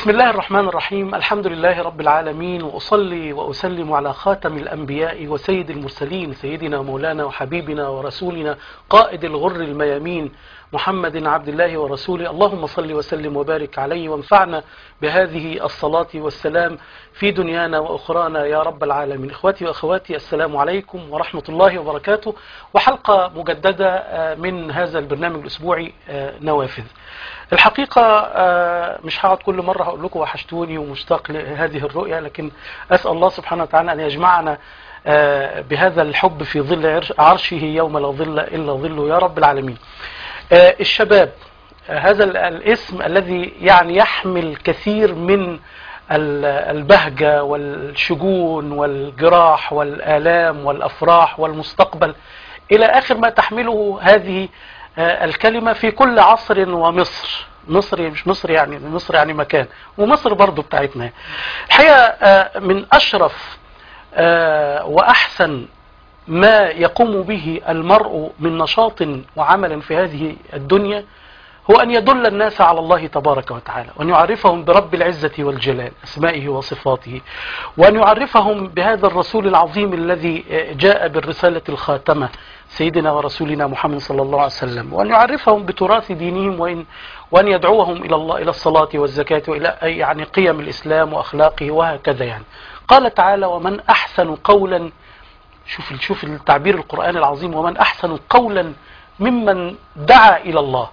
بسم الله الرحمن الرحيم الحمد لله رب العالمين وأصلي وأسلم على خاتم الأنبياء وسيد المرسلين سيدنا مولانا وحبيبنا ورسولنا قائد الغر الميامين محمد عبد الله ورسوله اللهم صل وسلم وبارك عليه وانفعنا بهذه الصلاة والسلام في دنيانا وأخرانا يا رب العالمين إخواتي وأخواتي السلام عليكم ورحمة الله وبركاته وحلقة مجددة آه، من هذا البرنامج الأسبوعي آه، نوافذ الحقيقة آه، مش هقعد كل مرة هقول لكم وحشتوني ومشتاق لهذه الرؤية لكن أسأل الله سبحانه وتعالى أن يجمعنا آه، بهذا الحب في ظل عرش- عرشه يوم لا ظل إلا ظله يا رب العالمين آه، الشباب آه، هذا ال- الاسم الذي يعني يحمل كثير من ال- البهجة والشجون والجراح والآلام والأفراح والمستقبل إلى آخر ما تحمله هذه آه، الكلمة في كل عصر ومصر مصر مش مصر يعني مصر يعني مكان ومصر برضو بتاعتنا الحقيقة آه، من أشرف آه، وأحسن ما يقوم به المرء من نشاط وعمل في هذه الدنيا هو أن يدل الناس على الله تبارك وتعالى وأن يعرفهم برب العزة والجلال أسمائه وصفاته وأن يعرفهم بهذا الرسول العظيم الذي جاء بالرسالة الخاتمة سيدنا ورسولنا محمد صلى الله عليه وسلم وأن يعرفهم بتراث دينهم وإن وأن يدعوهم إلى الله إلى الصلاة والزكاة وإلى يعني قيم الإسلام وأخلاقه وهكذا يعني قال تعالى ومن أحسن قولا شوف شوف التعبير القرآن العظيم ومن أحسن قولا ممن دعا إلى الله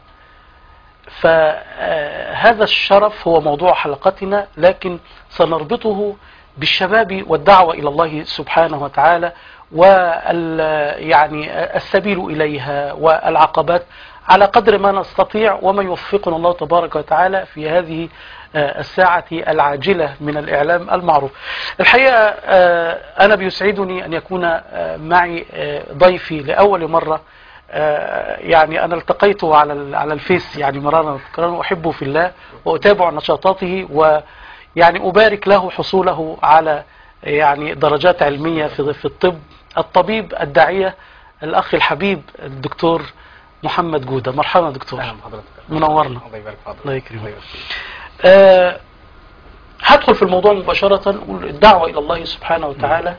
فهذا الشرف هو موضوع حلقتنا لكن سنربطه بالشباب والدعوة إلى الله سبحانه وتعالى وال يعني السبيل إليها والعقبات على قدر ما نستطيع وما يوفقنا الله تبارك وتعالى في هذه آه، الساعة العاجلة من الإعلام المعروف الحقيقة آه، أنا بيسعدني أن يكون آه، معي آه، ضيفي لأول مرة آه، يعني أنا التقيته على ال- على الفيس يعني مرارا وتكرارا وأحبه في الله وأتابع نشاطاته ويعني أبارك له حصوله على يعني درجات علمية في في الطب الطبيب الداعية الأخ الحبيب الدكتور محمد جودة مرحبا دكتور اهلا بحضرتك منورنا الله يبارك في حضرتك الله يكرمك. الله يبارك فيك. آه، هدخل في الموضوع مباشرة نقول الدعوة إلى الله سبحانه وتعالى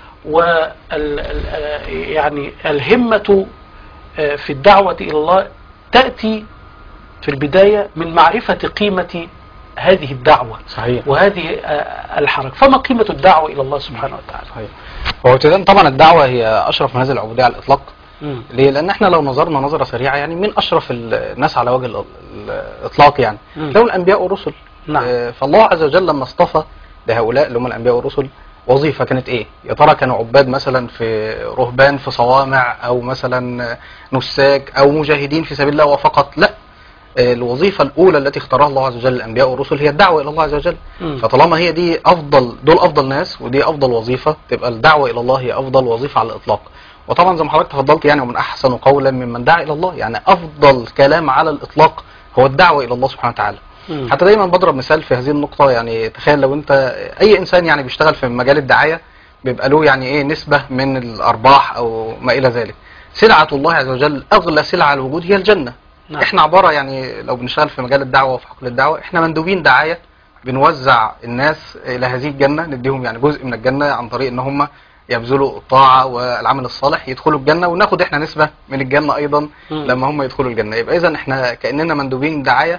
وال ال- آه، يعني الهمة آه، في الدعوة إلى الله تأتي في البداية من معرفة قيمة هذه الدعوة صحيح وهذه آه، الحركة فما قيمة الدعوة إلى الله سبحانه وتعالى صحيح هو ابتداء طبعا الدعوه هي اشرف منازل العبوديه على الاطلاق مم. ليه؟ لان احنا لو نظرنا نظره سريعه يعني من اشرف الناس على وجه الأ- الاطلاق يعني مم. لو الانبياء والرسل نعم. آه، فالله عز وجل لما اصطفى لهؤلاء اللي هم الانبياء والرسل وظيفه كانت ايه؟ يا ترى كانوا عباد مثلا في رهبان في صوامع او مثلا نساك او مجاهدين في سبيل الله وفقط لا آه، الوظيفه الاولى التي اختارها الله عز وجل الانبياء والرسل هي الدعوه الى الله عز وجل مم. فطالما هي دي افضل دول افضل ناس ودي افضل وظيفه تبقى الدعوه الى الله هي افضل وظيفه على الاطلاق وطبعا زي ما حضرتك تفضلت يعني ومن احسن قولا ممن دعا الى الله يعني افضل كلام على الاطلاق هو الدعوه الى الله سبحانه وتعالى مم. حتى دايما بضرب مثال في هذه النقطه يعني تخيل لو انت اي انسان يعني بيشتغل في مجال الدعايه بيبقى له يعني ايه نسبه من الارباح او ما الى ذلك سلعه الله عز وجل اغلى سلعه على الوجود هي الجنه نعم. احنا عباره يعني لو بنشتغل في مجال الدعوه وفي حقل الدعوه احنا مندوبين دعايه بنوزع الناس الى هذه الجنه نديهم يعني جزء من الجنه عن طريق ان هم يبذلوا الطاعه والعمل الصالح يدخلوا الجنه وناخد احنا نسبه من الجنه ايضا مم. لما هم يدخلوا الجنه يبقى اذا احنا كاننا مندوبين دعايه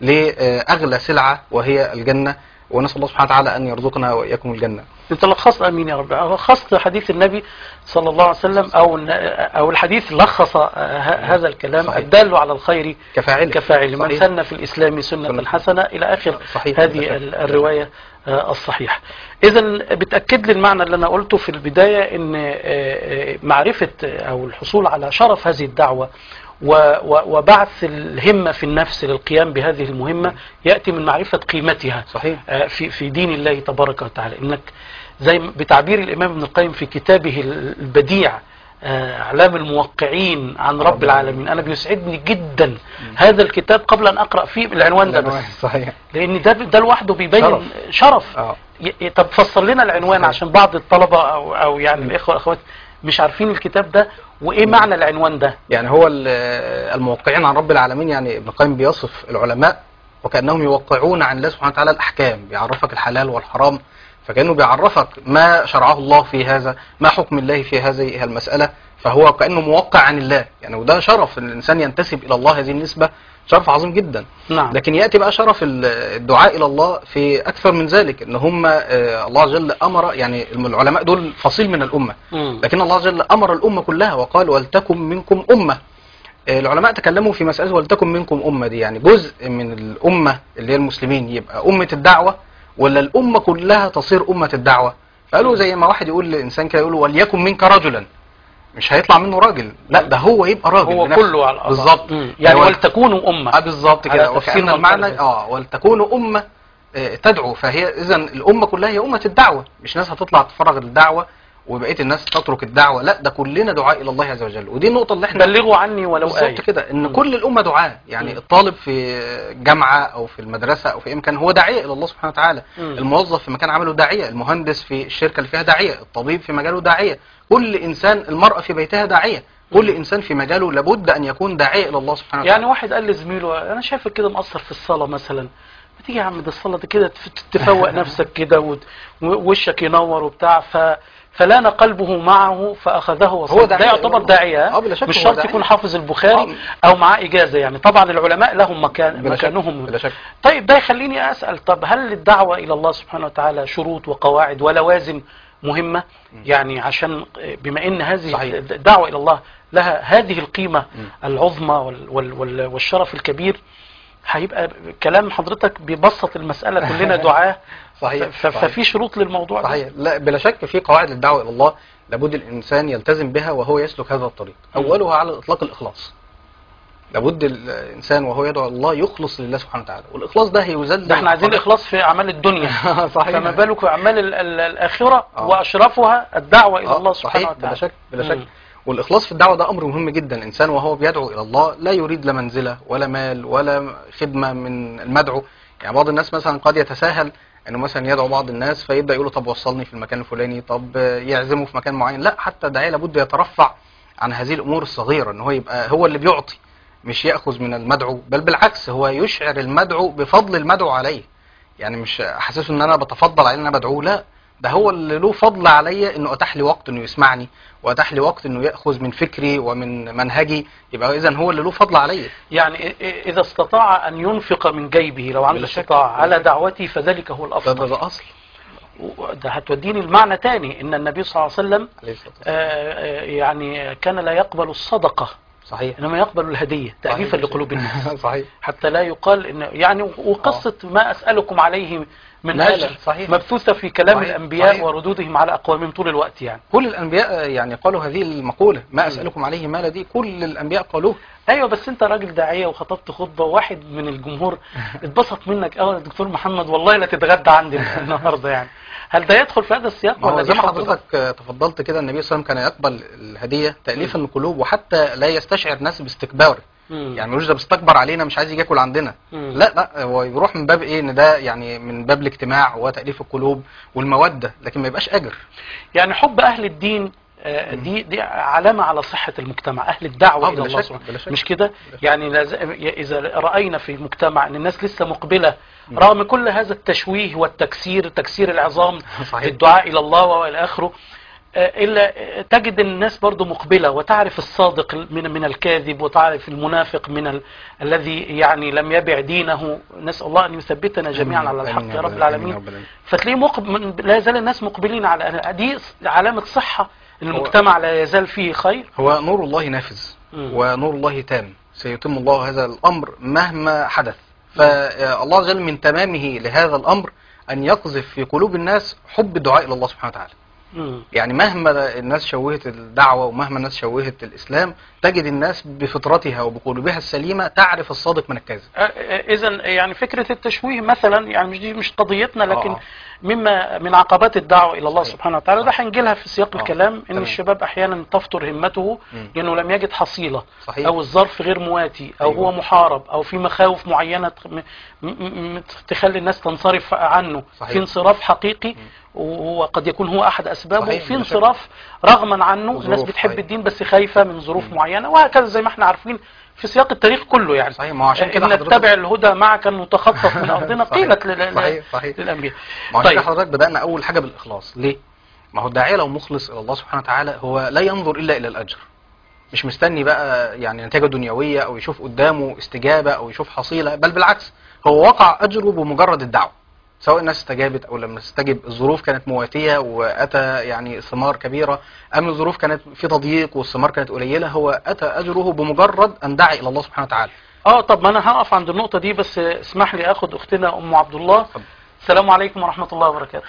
لاغلى سلعه وهي الجنه ونسال الله سبحانه وتعالى ان يرزقنا واياكم الجنه انت لخصت امين يا رب لخصت حديث النبي صلى الله عليه وسلم او او الحديث لخص آه، ه- هذا الكلام صحيح. الدال على الخير كفاعل كفاعل من صحيح. سن في الاسلام سنه سنة. حسنه الى اخر صحيح. هذه ال- الروايه آه، الصحيحه اذا بتاكد لي المعنى اللي انا قلته في البدايه ان آه، آه، معرفه او الحصول على شرف هذه الدعوه و- و- وبعث الهمه في النفس للقيام بهذه المهمه ياتي من معرفه قيمتها صحيح آه، في في دين الله تبارك وتعالى انك زي ما- بتعبير الامام ابن القيم في كتابه البديع آه، اعلام الموقعين عن رب العالمين انا بيسعدني جدا هذا الكتاب قبل ان اقرا فيه العنوان ده بس صحيح لان ده ده لوحده بيبين شرف. شرف اه ي- ي- طب فسر لنا العنوان صحيح. عشان بعض الطلبه او او يعني الاخوه والاخوات مش عارفين الكتاب ده وايه معنى العنوان ده يعني هو ال- الموقعين عن رب العالمين يعني ابن القيم بيصف العلماء وكانهم يوقعون عن الله سبحانه وتعالى الاحكام بيعرفك الحلال والحرام فكانه بيعرفك ما شرعه الله في هذا ما حكم الله في هذه المساله فهو كانه موقع عن الله يعني وده شرف ان الانسان ينتسب الى الله هذه النسبه شرف عظيم جدا نعم لكن ياتي بقى شرف ال- الدعاء الى الله في اكثر من ذلك ان هم آه، الله جل امر يعني العلماء دول فصيل من الامه مم. لكن الله جل امر الامه كلها وقال ولتكن منكم امه آه، العلماء تكلموا في مساله ولتكن منكم امه دي يعني جزء من الامه اللي هي المسلمين يبقى امه الدعوه ولا الامه كلها تصير امه الدعوه فقالوا زي ما واحد يقول لانسان كده يقول له وليكن منك رجلا مش هيطلع منه راجل لا ده هو يبقى راجل هو بنفسه. كله على الأرض. بالظبط مم. يعني هو- ولتكونوا أمة اه بالظبط على كده تفسير وكأن من المعنى قبل. اه ولتكون أمة آه، تدعو فهي إذا الأمة كلها هي أمة الدعوة مش ناس هتطلع تفرغ الدعوة وبقية الناس تترك الدعوة لا ده كلنا دعاء إلى الله عز وجل ودي النقطة اللي احنا بلغوا عني ولو آية بالظبط كده ان مم. كل الامه دعاء يعني مم. الطالب في جامعه او في المدرسه او في اي مكان هو داعيه الى الله سبحانه وتعالى مم. الموظف في مكان عمله داعيه المهندس في الشركه اللي فيها داعيه الطبيب في مجاله داعيه كل انسان المراه في بيتها داعيه كل انسان في مجاله لابد ان يكون داعيه الى الله سبحانه وتعالى يعني واحد قال لزميله انا شايفك كده مقصر في الصلاه مثلا ما تيجي يا عم ده الصلاه دي كده تف- تفوق نفسك كده وت- ووشك ينور وبتاع ف فلان قلبه معه فاخذه وصلى هو ده داعية يعتبر والله. داعيه آه، بلا شك مش هو شرط داعية. يكون حافظ البخاري او معاه اجازه يعني طبعا العلماء لهم مكان بلا شك مكانهم بلا شك طيب ده يخليني اسال طب هل للدعوه الى الله سبحانه وتعالى شروط وقواعد ولوازم مهمه يعني عشان بما ان هذه صحيح. الدعوه الى الله لها هذه القيمه مم. العظمى وال وال وال والشرف الكبير هيبقى كلام حضرتك بيبسط المساله كلنا دعاه صحيح ف- ف- ففي شروط للموضوع ده صحيح لا بلا شك في قواعد للدعوه الى الله لابد الانسان يلتزم بها وهو يسلك هذا الطريق مم. اولها على الاطلاق الاخلاص لابد الانسان وهو يدعو الله يخلص لله سبحانه وتعالى والاخلاص ده هيزل ده احنا عايزين اخلاص في اعمال الدنيا صحيح فما بالك في اعمال ال- ال- الاخره آه. واشرفها الدعوه الى آه، الله سبحانه صحيح وتعالى بلا شك بلا مم. شك والاخلاص في الدعوه ده امر مهم جدا الانسان وهو بيدعو الى الله لا يريد لا منزله ولا مال ولا خدمه من المدعو يعني بعض الناس مثلا قد يتساهل انه مثلا يدعو بعض الناس فيبدا يقول له طب وصلني في المكان الفلاني طب يعزمه في مكان معين لا حتى الداعيه لابد يترفع عن هذه الامور الصغيره ان هو يبقى هو اللي بيعطي مش ياخذ من المدعو بل بالعكس هو يشعر المدعو بفضل المدعو عليه يعني مش حاسس ان انا بتفضل على ان انا بدعوه لا ده هو اللي له فضل عليا انه اتاح لي وقت انه يسمعني واتاح لي وقت انه ياخذ من فكري ومن منهجي يبقى اذا هو اللي له فضل عليا يعني إ- إ- إذا استطاع أن ينفق من جيبه لو عنده بلا شك. استطاع بلا على شك. دعوته فذلك هو ده, ده, الأفضل ده اصل و- ده هتوديني المعنى تاني إن النبي صلى الله عليه وسلم عليه الصلاه والسلام آه، آه، يعني كان لا يقبل الصدقة صحيح إنما يقبل الهدية تأليفا صحيح. لقلوب الناس صحيح حتى لا يقال إن يعني وقصة ما أسألكم عليه من لا، لا، أجر صحيح. مبثوثة في كلام صحيح. الأنبياء صحيح. وردودهم على أقوامهم طول الوقت يعني كل الانبياء يعني قالوا هذه المقوله ما اسالكم عليه مال دي كل الانبياء قالوه ايوه بس انت راجل داعيه وخطبت خطبه وواحد من الجمهور اتبسط منك قوي يا دكتور محمد والله لا تتغدى عندي النهارده يعني هل ده يدخل في هذا السياق ما هو ولا زي دي ما حضرتك حضرتك آه، تفضلت كده النبي صلى الله عليه وسلم كان يقبل الهديه تاليفا للقلوب وحتى لا يستشعر الناس باستكباره يعني ملوش ده بيستكبر علينا مش عايز يجي ياكل عندنا مم. لا لا هو يروح من باب ايه ان ده يعني من باب الاجتماع وتاليف القلوب والموده لكن ما يبقاش اجر يعني حب اهل الدين آه، دي دي علامه على صحه المجتمع اهل الدعوه آه، الى بلا الله شك، سبحانه بلا شك. مش كده بلا شك. يعني لاز- اذا راينا في المجتمع ان الناس لسه مقبله رغم كل هذا التشويه والتكسير تكسير العظام صحيح. بالدعاء الى الله والى اخره آه، الا آه، تجد ان الناس برضو مقبله وتعرف الصادق من من الكاذب وتعرف المنافق من ال... الذي يعني لم يبع دينه نسال الله ان يثبتنا جميعا على آمين الحق يا رب آمين يا العالمين رب العالمين. فتلاقيه مقب... لا يزال الناس مقبلين على دي علامه صحه ان المجتمع لا يزال فيه خير هو نور الله نافذ مم. ونور الله تام سيتم الله هذا الامر مهما حدث فالله عز وجل من تمامه لهذا الامر ان يقذف في قلوب الناس حب الدعاء الى الله سبحانه وتعالى مم. يعني مهما الناس شوهت الدعوة ومهما الناس شوهت الإسلام تجد الناس بفطرتها وبقلوبها السليمة تعرف الصادق من الكاذب اذا يعني فكره التشويه مثلا يعني مش دي مش قضيتنا لكن آه. مما من عقبات الدعوه الى الله صحيح. سبحانه وتعالى ده هنجي لها في سياق آه. الكلام ان تمام. الشباب احيانا تفطر همته مم. لانه لم يجد حصيله صحيح او الظرف غير مواتي او أيوة. هو محارب او في مخاوف معينه تخ- م- م- م- تخلي الناس تنصرف عنه صحيح. في انصراف حقيقي وقد يكون هو احد اسبابه صحيح، في بلا شك. انصراف رغما عنه الناس وظروف، بتحب صحيح. الدين بس خايفه من ظروف مم. معينه وهكذا زي ما احنا عارفين في سياق التاريخ كله يعني صحيح ما هو عشان كده إن حضرتك نتبع الهدى معك نتخطف من أرضنا صحيح، قيلت لل- صحيح، صحيح. للأنبياء ما هو عشان طيب. كده حضرتك بدأنا أول حاجة بالإخلاص ليه؟ ما هو الداعية لو مخلص إلى الله سبحانه وتعالى هو لا ينظر إلا إلى الأجر مش مستني بقى يعني نتيجة دنيوية أو يشوف قدامه استجابة أو يشوف حصيلة بل بالعكس هو وقع أجره بمجرد الدعوة سواء الناس استجابت أو لم تستجب الظروف كانت مواتية وأتى يعني ثمار كبيرة أم الظروف كانت في تضييق والثمار كانت قليلة هو أتى أجره بمجرد أن دعا إلى الله سبحانه وتعالى اه طب ما انا هقف عند النقطة دي بس اسمح لي اخد اختنا ام عبد الله اتفضل. السلام عليكم ورحمة الله وبركاته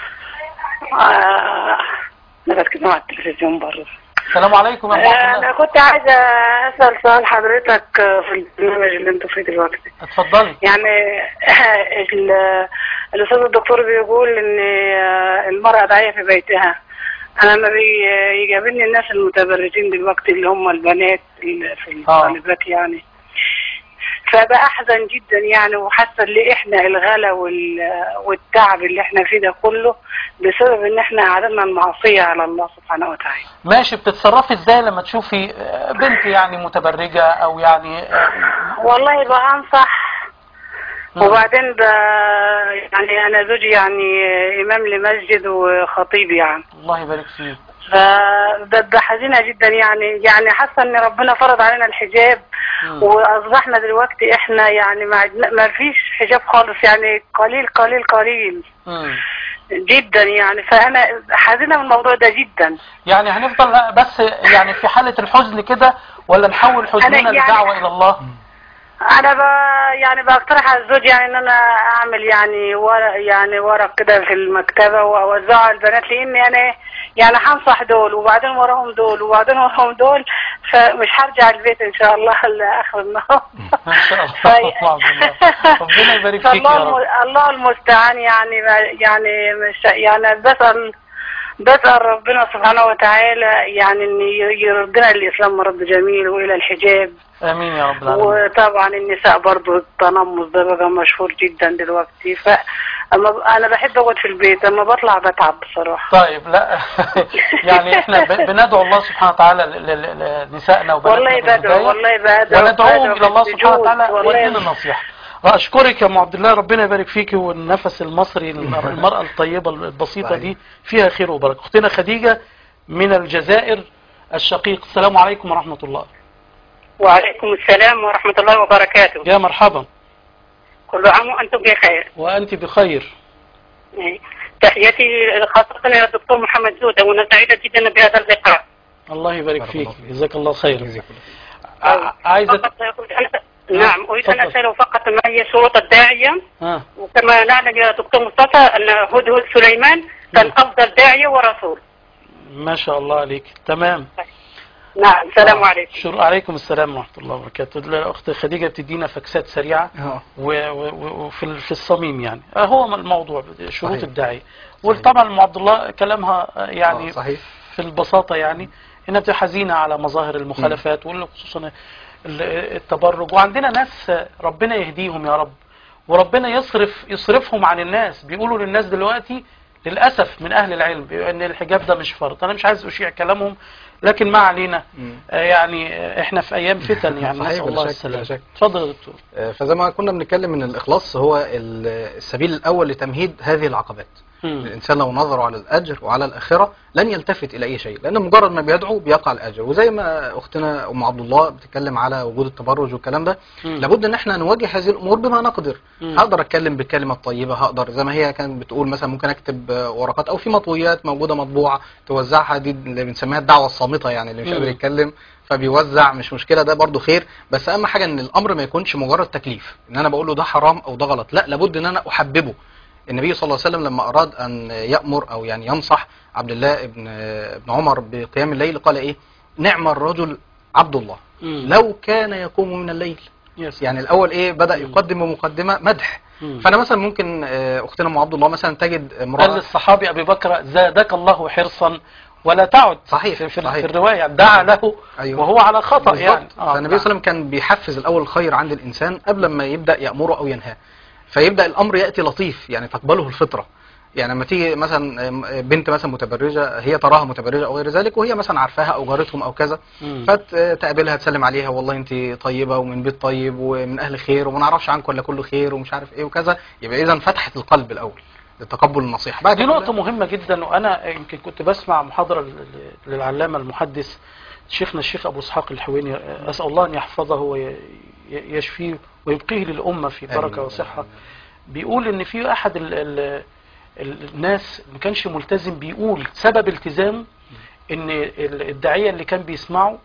آه، انا بتكلم على التلفزيون بره السلام عليكم يا ام آه، عبد انا الله كنت عايزه اسال سؤال حضرتك آه، في البرنامج اللي انتوا فيه دلوقتي اتفضلي يعني ال- الاستاذ الدكتور بيقول ان آه، المراه داعيه في بيتها انا ما بيجابلني الناس المتبرجين دلوقتي اللي هم البنات اللي في آه. الطالبات يعني فبأحزن جدا يعني وحاسه ان احنا الغلا وال- والتعب اللي احنا فيه ده كله بسبب ان احنا عدمنا المعصيه على الله سبحانه وتعالى ماشي بتتصرفي ازاي لما تشوفي آه، بنت يعني متبرجة او يعني آه، والله بقى انصح مم. وبعدين ب... يعني انا زوجي يعني امام لمسجد وخطيب يعني الله يبارك فيك فببقى حزينه جدا يعني يعني حاسه ان ربنا فرض علينا الحجاب مم. واصبحنا دلوقتي احنا يعني ما عدنا- ما فيش حجاب خالص يعني قليل قليل قليل مم. جدا يعني فانا حزينه من الموضوع ده جدا يعني هنفضل بس يعني في حالة الحزن كده ولا نحول حزننا أنا يعني- لدعوة الى الله انا ب... يعني بقترح على الزوج يعني ان انا اعمل يعني ورق يعني ورق كده في المكتبه واوزعه على البنات لاني انا يعني هنصح دول وبعدين وراهم دول وبعدين وراهم دول فمش هرجع البيت ان شاء الله لاخر النهار ما شاء الله في- اللهم الله. ربنا يبارك فيك فالله يا رب. الم- الله المستعان يعني ما- يعني مش يعني بسأل بسأل ربنا سبحانه وتعالى يعني ان ي- يردنا للاسلام مرد جميل والى الحجاب امين يا رب العالمين وطبعا النساء برضو التنمص ده بقى مشهور جدا دلوقتي ف أما انا بحب اقعد في البيت اما بطلع بتعب بصراحه طيب لا يعني احنا ب- بندعو الله سبحانه وتعالى ل- ل- لنسائنا وبناتنا والله بدعو بالهداية والله بدعو وندعوهم بدعو الى الله سبحانه بالسجود. وتعالى والله ودين النصيحة واشكرك يا ام عبد الله ربنا يبارك فيك والنفس المصري المرأة الطيبة البسيطة صحيح. دي فيها خير وبركة اختنا خديجة من الجزائر الشقيق السلام عليكم ورحمة الله وعليكم السلام ورحمه الله وبركاته يا مرحبا كل عام وانتم بخير وانت بخير تحياتي خاصة إلى الدكتور محمد زودة وأنا سعيدة جدا بهذا اللقاء. الله يبارك بارك فيك الله فيك. جزاك الله خير جزاك ع- عايزة فقط أريد أن- نعم أريد أن تفضل. أسأله فقط ما هي شروط الداعية ها وكما نعلم يا دكتور مصطفى أن هدهد سليمان كان أفضل داعية ورسول. ما شاء الله عليك تمام نعم السلام عليكم. شر... عليكم السلام ورحمة الله وبركاته الأخت خديجة بتدينا فكسات سريعة اه و- و- و- وفي ال- في الصميم يعني آه هو الموضوع شروط صحيح. الداعية وطبعا ام عبد الله كلامها آه، يعني آه، صحيح في البساطة يعني انها بتبقى حزينة على مظاهر المخالفات وخصوصا ال- التبرج وعندنا ناس آه، ربنا يهديهم يا رب وربنا يصرف يصرفهم عن الناس بيقولوا للناس دلوقتي للأسف من أهل العلم بيقولوا ان الحجاب ده مش فرض أنا مش عايز أشيع كلامهم لكن ما علينا مم. آه، يعني آه، احنا في أيام فتن يعني صحيح، نسأل بلا الله شك، السلامة بلا شك. اتفضل يا دكتور آه، فزي ما كنا بنتكلم ان الاخلاص هو ال- السبيل الاول لتمهيد هذه العقبات مم. الانسان لو نظر على الاجر وعلى الاخره لن يلتفت الى اي شيء لان مجرد ما بيدعو بيقع الاجر وزي ما اختنا ام عبد الله بتتكلم على وجود التبرج والكلام ده مم. لابد ان احنا نواجه هذه الامور بما نقدر مم. هقدر اتكلم بالكلمه الطيبه هقدر زي ما هي كانت بتقول مثلا ممكن اكتب آه، ورقات او في مطويات موجوده مطبوعه توزعها دي اللي بنسميها الدعوه الصامته يعني اللي مش مم. قادر يتكلم فبيوزع مش مشكله ده برضو خير بس اهم حاجه ان الامر ما يكونش مجرد تكليف ان انا بقول له ده حرام او ده غلط لا لابد ان انا احببه النبي صلى الله عليه وسلم لما اراد ان يامر او يعني ينصح عبد الله ابن ابن عمر بقيام الليل قال ايه نعم الرجل عبد الله مم. لو كان يقوم من الليل يس. يعني الاول ايه بدا مم. يقدم بمقدمه مدح مم. فانا مثلا ممكن آه، اختنا ام عبد الله مثلا تجد قال امراه للصحابي أبي بكر زادك الله حرصا ولا تعد صحيح، في, في, صحيح. في الرواية دعا له أيوه. وهو على خطأ بالظبط. يعني فالنبي صلى الله عليه وسلم كان بيحفز الاول الخير عند الانسان قبل ما يبدا يامره او ينهاه فيبدا الامر ياتي لطيف يعني تقبله الفطره يعني لما تيجي مثلا بنت مثلا متبرجه هي تراها متبرجه او غير ذلك وهي مثلا عارفاها او جارتهم او كذا مم. فتقابلها تسلم عليها والله انت طيبه ومن بيت طيب ومن اهل خير وما نعرفش عنكم الا كله خير ومش عارف ايه وكذا يبقى اذا فتحت القلب الاول لتقبل النصيحه بعد دي كده- نقطة مهمة جدا وأنا يمكن كنت بسمع محاضرة ل- ل- للعلامة المحدث شيخنا الشيخ أبو إسحاق الحويني أسأل الله أن يحفظه ويشفيه ويبقيه للأمة في بركة آمين. وصحة بيقول إن في أحد ال ال ال- الناس ما كانش ملتزم بيقول سبب التزامه إن ال- الداعية اللي كان بيسمعه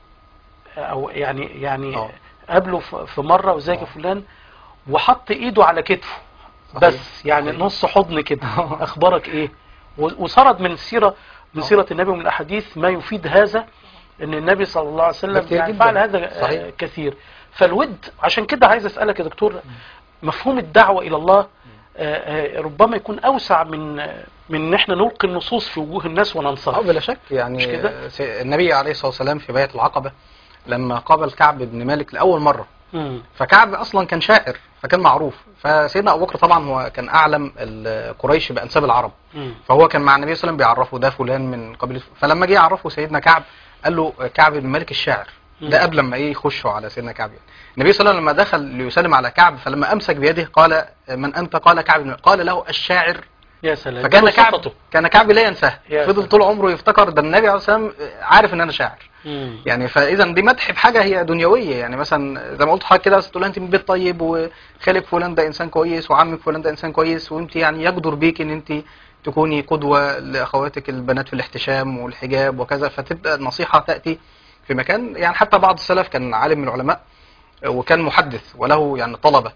أو يعني يعني آه. قابله في في مرة وزيك آه. فلان وحط إيده على كتفه صحيح. بس يعني صحيح. نص حضن كده اخبارك ايه و- وسرد من سيره من سيره النبي ومن الاحاديث ما يفيد هذا ان النبي صلى الله عليه وسلم كتير يعني جداً. فعل هذا آه، صحيح. كثير فالود عشان كده عايز اسالك يا دكتور مفهوم الدعوه الى الله آه، آه، ربما يكون اوسع من آه، من ان احنا نلقي النصوص في وجوه الناس اه وننصرف بلا شك يعني مش كده؟ آه، سي- النبي عليه الصلاه والسلام في بيعه العقبه لما قابل كعب بن مالك لاول مره مم. فكعب اصلا كان شاعر فكان معروف فسيدنا ابو بكر طبعا هو كان اعلم ال- قريش بانساب العرب مم. فهو كان مع النبي صلى الله عليه وسلم بيعرفه ده فلان من قبيله فلما جه يعرفه سيدنا كعب قال له كعب بن مالك الشاعر ده مم. قبل ما ايه يخشوا على سيدنا كعب يعني. النبي صلى الله عليه وسلم لما دخل ليسلم على كعب فلما امسك بيده قال من انت قال كعب بن مالك. قال له الشاعر يا سلام فكان دي كعب صفته. كان كعب لا ينساه يا فضل سلام. طول عمره يفتكر ده النبي عليه الصلاه والسلام عارف ان انا شاعر مم. يعني فاذا دي مدح بحاجه هي دنيويه يعني مثلا زي ما قلت حضرتك كده بس تقول انت من بيت طيب وخالك فلان ده انسان كويس وعمك فلان ده انسان كويس وانت يعني يقدر بيك ان انت تكوني قدوه لاخواتك البنات في الاحتشام والحجاب وكذا فتبدا النصيحه تاتي في مكان يعني حتى بعض السلف كان عالم من العلماء وكان محدث وله يعني طلبه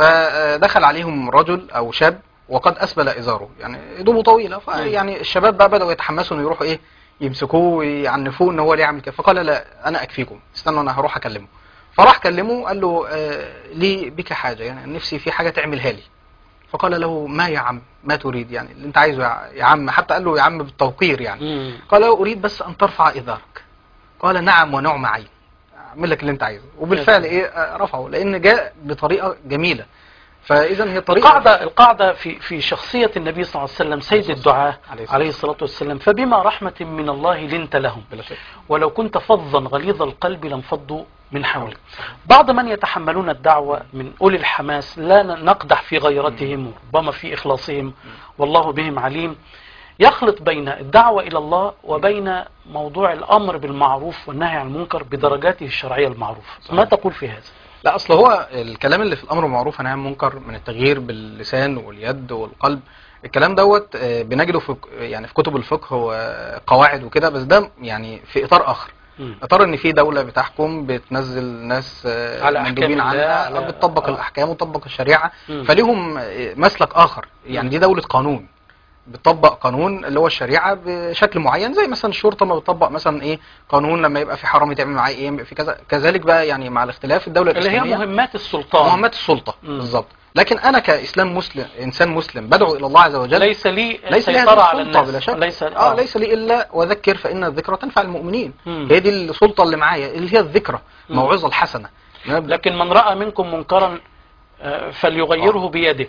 فدخل عليهم رجل او شاب وقد اسبل ازاره يعني هدومه طويله فيعني الشباب بقى بداوا يتحمسوا انه يروحوا ايه يمسكوه ويعنفوه ان هو ليه يعمل كده فقال لا انا اكفيكم استنوا انا هروح اكلمه فراح كلمه قال له آه لي بك حاجه يعني نفسي في حاجه تعملها لي فقال له ما يا عم ما تريد يعني اللي انت عايزه يا- يا عم حتى قال له يا عم بالتوقير يعني مم. قال له اريد بس ان ترفع ازارك قال نعم ونعم عين اعمل لك اللي انت عايزه وبالفعل ايه آه، رفعه لان جاء بطريقه جميله فاذا هي طريقه القاعدة القاعدة في في شخصية النبي صلى الله عليه وسلم سيد الدعاة عليه الصلاة عليه الصلاة والسلام فبما رحمة من الله لنت لهم بلا شك ولو كنت فظا غليظ القلب لانفضوا من حولك بعض من يتحملون الدعوة من أولي الحماس لا ن- نقدح في غيرتهم ربما في إخلاصهم والله بهم عليم يخلط بين الدعوة إلى الله وبين موضوع الأمر بالمعروف والنهي عن المنكر بدرجاته الشرعية المعروفة ما تقول في هذا لا اصل هو الكلام اللي في الامر بالمعروف والنهي عن المنكر من التغيير باللسان واليد والقلب الكلام دوت آه، بنجده في يعني في كتب الفقه وقواعد وكده بس ده يعني في اطار اخر مم. اطار ان في دوله بتحكم بتنزل ناس آه، على أحكام مندوبين الله، عنها على- بتطبق آه. الاحكام وتطبق الشريعه مم. فليهم آه، مسلك اخر يعني دي دوله قانون بتطبق قانون اللي هو الشريعه بشكل معين زي مثلا الشرطه ما بتطبق مثلا ايه قانون لما يبقى في حرام يتعمل معاه ايه يبقى في كذا كذلك بقى يعني مع الاختلاف الدوله اللي هي الاسلاميه مهمات السلطان مهمات السلطه مم. بالظبط لكن انا كاسلام مسلم انسان مسلم بدعو الى الله عز وجل ليس لي ليس لي سيطرة هذه على السلطه الناس بلا شك ليس اه ليس لي الا وذكر فان الذكرى تنفع المؤمنين مم. هي دي السلطه اللي معايا اللي هي الذكرى مم. موعظه الحسنه لكن من رأى منكم منكرا آه، فليغيره بيده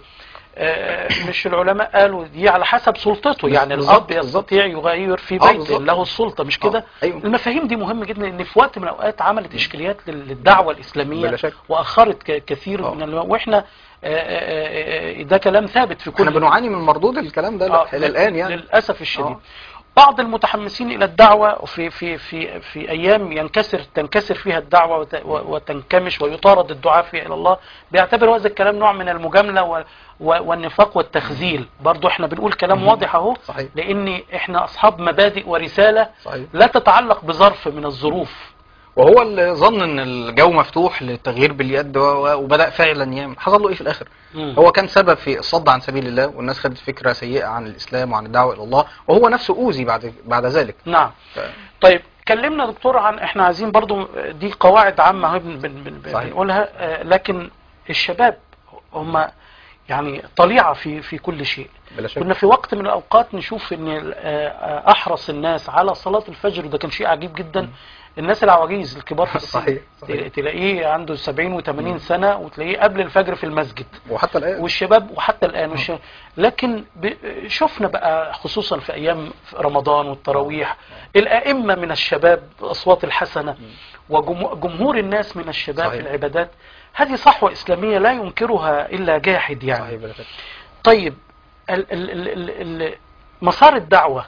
آه، مش العلماء قالوا دي على حسب سلطته يعني بالظبط، الأب بالظبط. يستطيع يغير في آه، بيته بالظبط. له السلطة مش كده آه، أيوة. المفاهيم دي مهمة جدا ان في وقت من الأوقات عملت إشكاليات لل- للدعوة الإسلامية بلا شك. وأخرت ك- كثير آه. من الم... وإحنا آه، آه، آه، ده كلام ثابت في كل احنا بنعاني من مردود الكلام ده آه، الى الان يعني للاسف الشديد آه. بعض المتحمسين الى الدعوه في في في في ايام ينكسر تنكسر فيها الدعوه وت- و- وتنكمش ويطارد الدعاء فيها الى الله بيعتبر هذا الكلام نوع من المجامله و- و- والنفاق والتخذيل برضو احنا بنقول كلام واضح اهو صحيح. لان احنا اصحاب مبادئ ورساله صحيح. لا تتعلق بظرف من الظروف وهو اللي ظن ان الجو مفتوح للتغيير باليد و- و- وبدا فعلا يعمل حصل له ايه في الاخر مم. هو كان سبب في الصد عن سبيل الله والناس خدت فكره سيئه عن الاسلام وعن الدعوه الى الله وهو نفسه اوذي بعد بعد ذلك نعم ف... طيب كلمنا دكتور عن احنا عايزين برضو دي قواعد عامة اهو بن بن بن صحيح. بنقولها آه، لكن الشباب هم يعني طليعة في في كل شيء بلا شك كنا في وقت من الأوقات نشوف ان ال- آه، آه، أحرص الناس على صلاة الفجر وده كان شيء عجيب جدا الناس العواجيز الكبار في السن صحيح، صحيح. تلاقيه عنده 70 و80 سنة وتلاقيه قبل الفجر في المسجد وحتى الان والشباب وحتى الآن والشباب لكن ب- شفنا بقى خصوصا في أيام رمضان والتراويح الأئمة من الشباب الأصوات الحسنة وجمهور الناس من الشباب صحيح. في العبادات هذه صحوة إسلامية لا ينكرها إلا جاحد يعني صحيح بلا شك طيب ال ال ال ال ال مسار الدعوة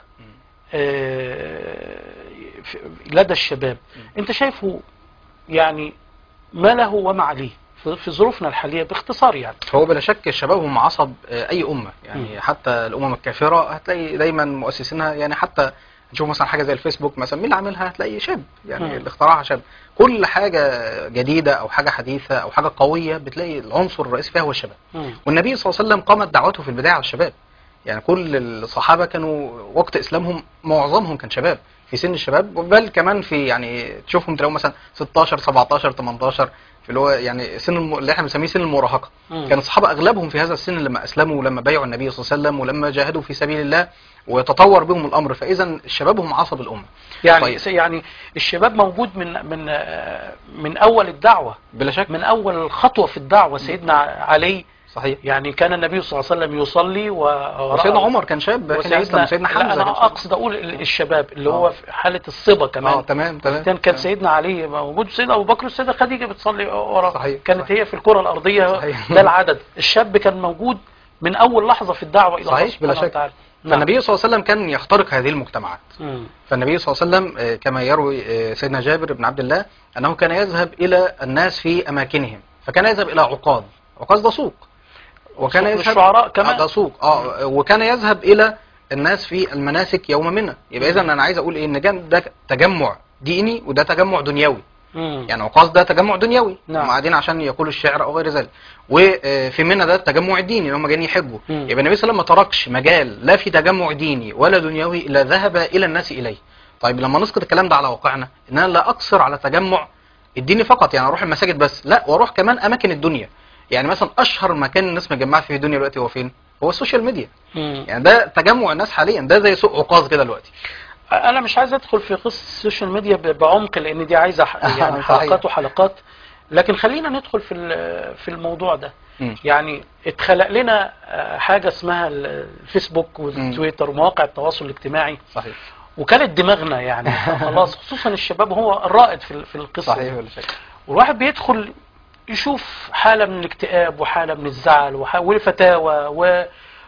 آه، في- لدى الشباب انت شايفه يعني ما له وما عليه في في ظروفنا الحالية باختصار يعني هو بلا شك الشباب هم عصب آه، اي امه يعني مم. حتى الامم الكافره هتلاقي دايما مؤسسينها يعني حتى نشوف مثلا حاجه زي الفيسبوك مثلا مين اللي عاملها هتلاقي شاب يعني مم. اللي اخترعها شاب كل حاجه جديده او حاجه حديثه او حاجه قويه بتلاقي العنصر الرئيسي فيها هو الشباب مم. والنبي صلى الله عليه وسلم قامت دعوته في البدايه على الشباب يعني كل الصحابه كانوا وقت اسلامهم معظمهم كان شباب في سن الشباب بل كمان في يعني تشوفهم تلاقوا مثلا 16 17 18 في اللي هو يعني سن الم... اللي احنا بنسميه سن المراهقه مم. كان الصحابه اغلبهم في هذا السن لما اسلموا ولما بايعوا النبي صلى الله عليه وسلم ولما جاهدوا في سبيل الله وتطور بهم الامر فاذا الشباب هم عصب الامه يعني طيب. يعني الشباب موجود من من آه، من اول الدعوة بلا شك من اول خطوة في الدعوة سيدنا علي صحيح يعني كان النبي صلى الله عليه وسلم يصلي و وسيدنا عمر كان شاب حين اسلم وسيدنا وسيدنا لا حمزه كان انا شاب. اقصد اقول ال- الشباب اللي هو آه. في حالة الصبا كمان اه تمام تمام كان كان سيدنا علي موجود سيدنا ابو بكر والسيده خديجه بتصلي ورا صحيح، كانت صحيح. هي في الكره الارضيه صحيح. ده العدد الشاب كان موجود من اول لحظه في الدعوه الى الله صحيح، بلا سبحانه شك. وتعالى نعم. فالنبي صلى الله عليه وسلم كان يخترق هذه المجتمعات مم. فالنبي صلى الله عليه وسلم آه، كما يروي آه، سيدنا جابر بن عبد الله أنه كان يذهب إلى الناس في أماكنهم فكان يذهب إلى عقاد عقاد ده سوق وكان سوق يذهب للشعراء كمان. آه، ده سوق اه وكان يذهب إلى الناس في المناسك يوم منى يبقى إذا أنا عايز أقول إيه إن كان ده تجمع ديني وده تجمع دنيوي مم. يعني عقاص ده تجمع دنيوي نعم. هم قاعدين عشان يقولوا الشعر او غير ذلك وفي منى ده التجمع الديني اللي هم جايين يحجوا مم. يبقى النبي صلى الله عليه وسلم ما تركش مجال لا في تجمع ديني ولا دنيوي الا ذهب الى الناس اليه طيب لما نسقط الكلام ده على واقعنا ان انا لا اقصر على تجمع الديني فقط يعني اروح المساجد بس لا واروح كمان اماكن الدنيا يعني مثلا اشهر مكان الناس مجمعه فيه الدنيا دلوقتي هو فين هو السوشيال ميديا مم. يعني ده تجمع الناس حاليا ده زي سوق عكاظ كده دلوقتي انا مش عايز ادخل في قصه السوشيال ميديا ب- بعمق لان دي عايزه ح- يعني صحيح. حلقات وحلقات لكن خلينا ندخل في ال- في الموضوع ده مم. يعني اتخلق لنا آه، حاجه اسمها ال- الفيسبوك والتويتر ومواقع التواصل الاجتماعي صحيح وكانت دماغنا يعني خلاص خصوصا الشباب هو الرائد في في القصه صحيح دي. ولا شك والواحد بيدخل يشوف حالة من الاكتئاب وحالة من الزعل وح- وفتاوى و...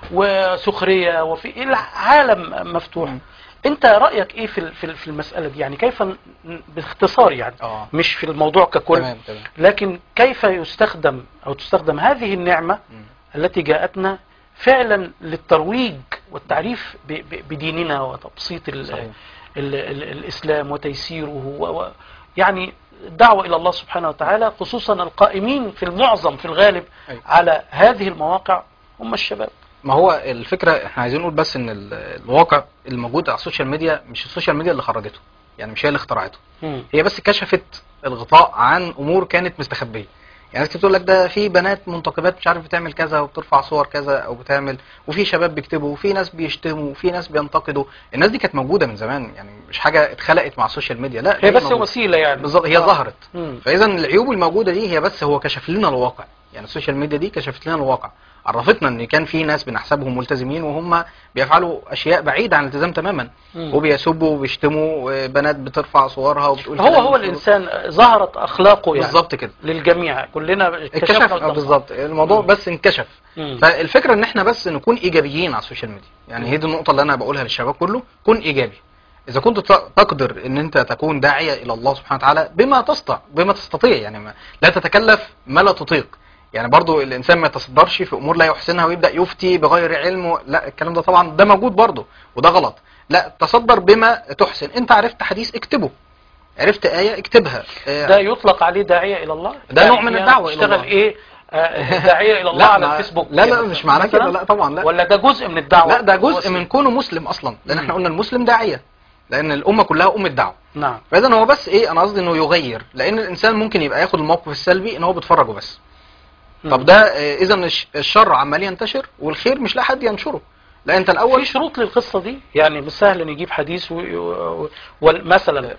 وسخرية وفي العالم مفتوح مم. انت رأيك ايه في ال- في ال- في المسألة دي يعني كيف ن- باختصار يعني اه مش في الموضوع ككل تمام تمام لكن كيف يستخدم او تستخدم هذه النعمة مم. التي جاءتنا فعلا للترويج والتعريف ب- ب- بديننا وتبسيط ال صحيح. ال ال الإسلام وتيسيره و و يعني الدعوة إلى الله سبحانه وتعالى خصوصا القائمين في المعظم في الغالب أيوة. على هذه المواقع هم الشباب ما هو الفكره احنا عايزين نقول بس ان ال- الواقع الموجود على السوشيال ميديا مش السوشيال ميديا اللي خرجته يعني مش هي اللي اخترعته مم. هي بس كشفت الغطاء عن امور كانت مستخبيه يعني ناس بتقول لك ده في بنات منتقبات مش عارف بتعمل كذا وبترفع صور كذا او بتعمل وفي شباب بيكتبوا وفي ناس بيشتموا وفي ناس بينتقدوا الناس دي كانت موجوده من زمان يعني مش حاجه اتخلقت مع السوشيال ميديا لا هي بس موجودة. وسيلة يعني بالظبط هي آه. ظهرت مم. فاذا العيوب الموجوده دي هي بس هو كشف لنا الواقع يعني السوشيال ميديا دي كشفت لنا الواقع عرفتنا ان كان في ناس بنحسبهم ملتزمين وهم بيفعلوا اشياء بعيده عن الالتزام تماما مم. وبيسبوا وبيشتموا بنات بترفع صورها وبتقول هو كلام هو مش الإنسان ظهرت أخلاقه يعني بالظبط كده للجميع كلنا اتكشف اكتشفنا آه، قدام بالظبط الموضوع مم. بس انكشف مم. فالفكره ان احنا بس نكون ايجابيين على السوشيال ميديا يعني هي دي النقطه اللي انا بقولها للشباب كله كن ايجابي اذا كنت ت- تقدر ان انت تكون داعيه الى الله سبحانه وتعالى بما تستطيع بما تستطيع يعني ما لا تتكلف ما لا تطيق يعني برضو الانسان ما يتصدرش في امور لا يحسنها ويبدا يفتي بغير علم و... لا الكلام ده طبعا ده موجود برضو وده غلط لا تصدر بما تحسن انت عرفت حديث اكتبه عرفت ايه اكتبها آه، ده يطلق عليه داعية إلى الله ده نوع من الدعوة إلى اشتغل الله. إيه آه، داعية إلى الله لا، على ما- الفيسبوك لا لا مثلاً. مش معناه كده مثلاً؟ لا طبعا لا ولا ده جزء من الدعوة لا ده جزء وسيلة. من كونه مسلم اصلا لان مم. احنا قلنا المسلم داعيه لان الامه كلها امه دعوه نعم فاذا هو بس ايه انا قصدي انه يغير لان الانسان ممكن يبقى ياخد الموقف السلبي ان هو بيتفرج وبس مم. طب ده اذا الشر عمال ينتشر والخير مش لاقي حد ينشره لا انت في الاول شروط للقصة دي يعني مش سهل ان يجيب حديث ومثلا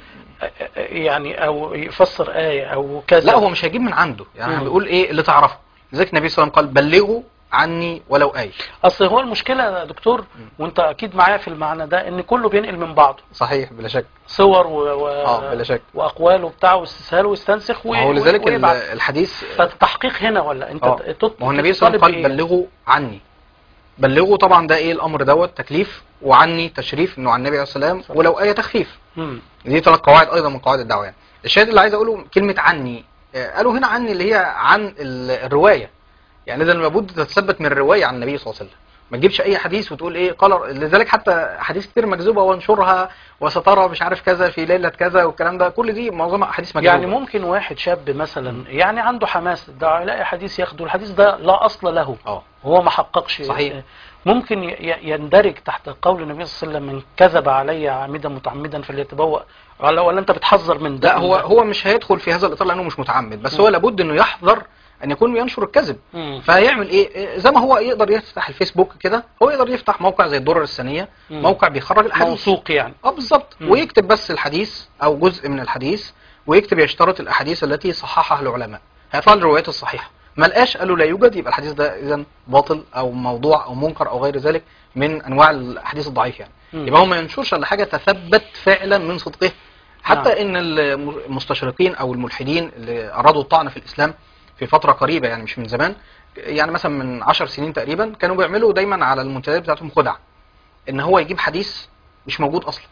يعني او يفسر آية او كذا لا هو مش هيجيب من عنده يعني مم. بيقول ايه اللي تعرفه لذلك النبي صلى الله عليه وسلم قال بلغوا عني ولو آية اصل هو المشكلة يا دكتور وانت اكيد معايا في المعنى ده ان كله بينقل من بعضه صحيح بلا شك صور و... و... اه بلا شك واقوال وبتاع واستسهال ويستنسخ و... ما هو لذلك ال- ويبعت. الحديث فالتحقيق هنا ولا انت اه تطلب ما هو النبي صلى الله عليه وسلم قال بلغوا عني بلغوا طبعا ده ايه الامر دوت تكليف وعني تشريف انه عن النبي عليه الصلاه والسلام ولو ايه تخفيف مم. دي ثلاث قواعد ايضا من قواعد الدعوه يعني الشاهد اللي عايز اقوله كلمه عني آه، قالوا هنا عني اللي هي عن ال- الروايه يعني اذا لابد تتثبت من الروايه عن النبي صلى الله عليه وسلم ما تجيبش اي حديث وتقول ايه قال لذلك حتى حديث كتير مكذوبه وانشرها وسترى مش عارف كذا في ليله كذا والكلام ده كل دي معظمها احاديث مكذوبه يعني ممكن واحد شاب مثلا يعني عنده حماس الدعوة يلاقي حديث ياخده الحديث ده لا اصل له اه هو ما حققش صحيح. ممكن ي- ي- يندرج تحت قول النبي صلى الله عليه وسلم من كذب علي عامدا متعمدا فليتبوأ ولا, ولا انت بتحذر من ده لا هو هو مش هيدخل في هذا الاطار لانه مش متعمد بس هو لابد انه يحذر ان يكون بينشر الكذب مم. فهيعمل ايه إيه، زي ما هو يقدر يفتح الفيسبوك كده هو يقدر يفتح موقع زي الدرر السنيه مم. موقع بيخرج الاحاديث موثوق يعني اه بالظبط مم. ويكتب بس الحديث او جزء من الحديث ويكتب يشترط الاحاديث التي صححها العلماء هيطلع له الروايات الصحيحه ما لقاش قالوا لا يوجد يبقى الحديث ده اذا باطل او موضوع او منكر او غير ذلك من انواع الاحاديث الضعيفه يعني مم. يبقى هو ما ينشرش الا حاجه تثبت فعلا من صدقه حتى نعم. ان المستشرقين او الملحدين اللي ارادوا الطعن في الاسلام في فتره قريبه يعني مش من زمان يعني مثلا من عشر سنين تقريبا كانوا بيعملوا دايما على المنتديات بتاعتهم خدع ان هو يجيب حديث مش موجود اصلا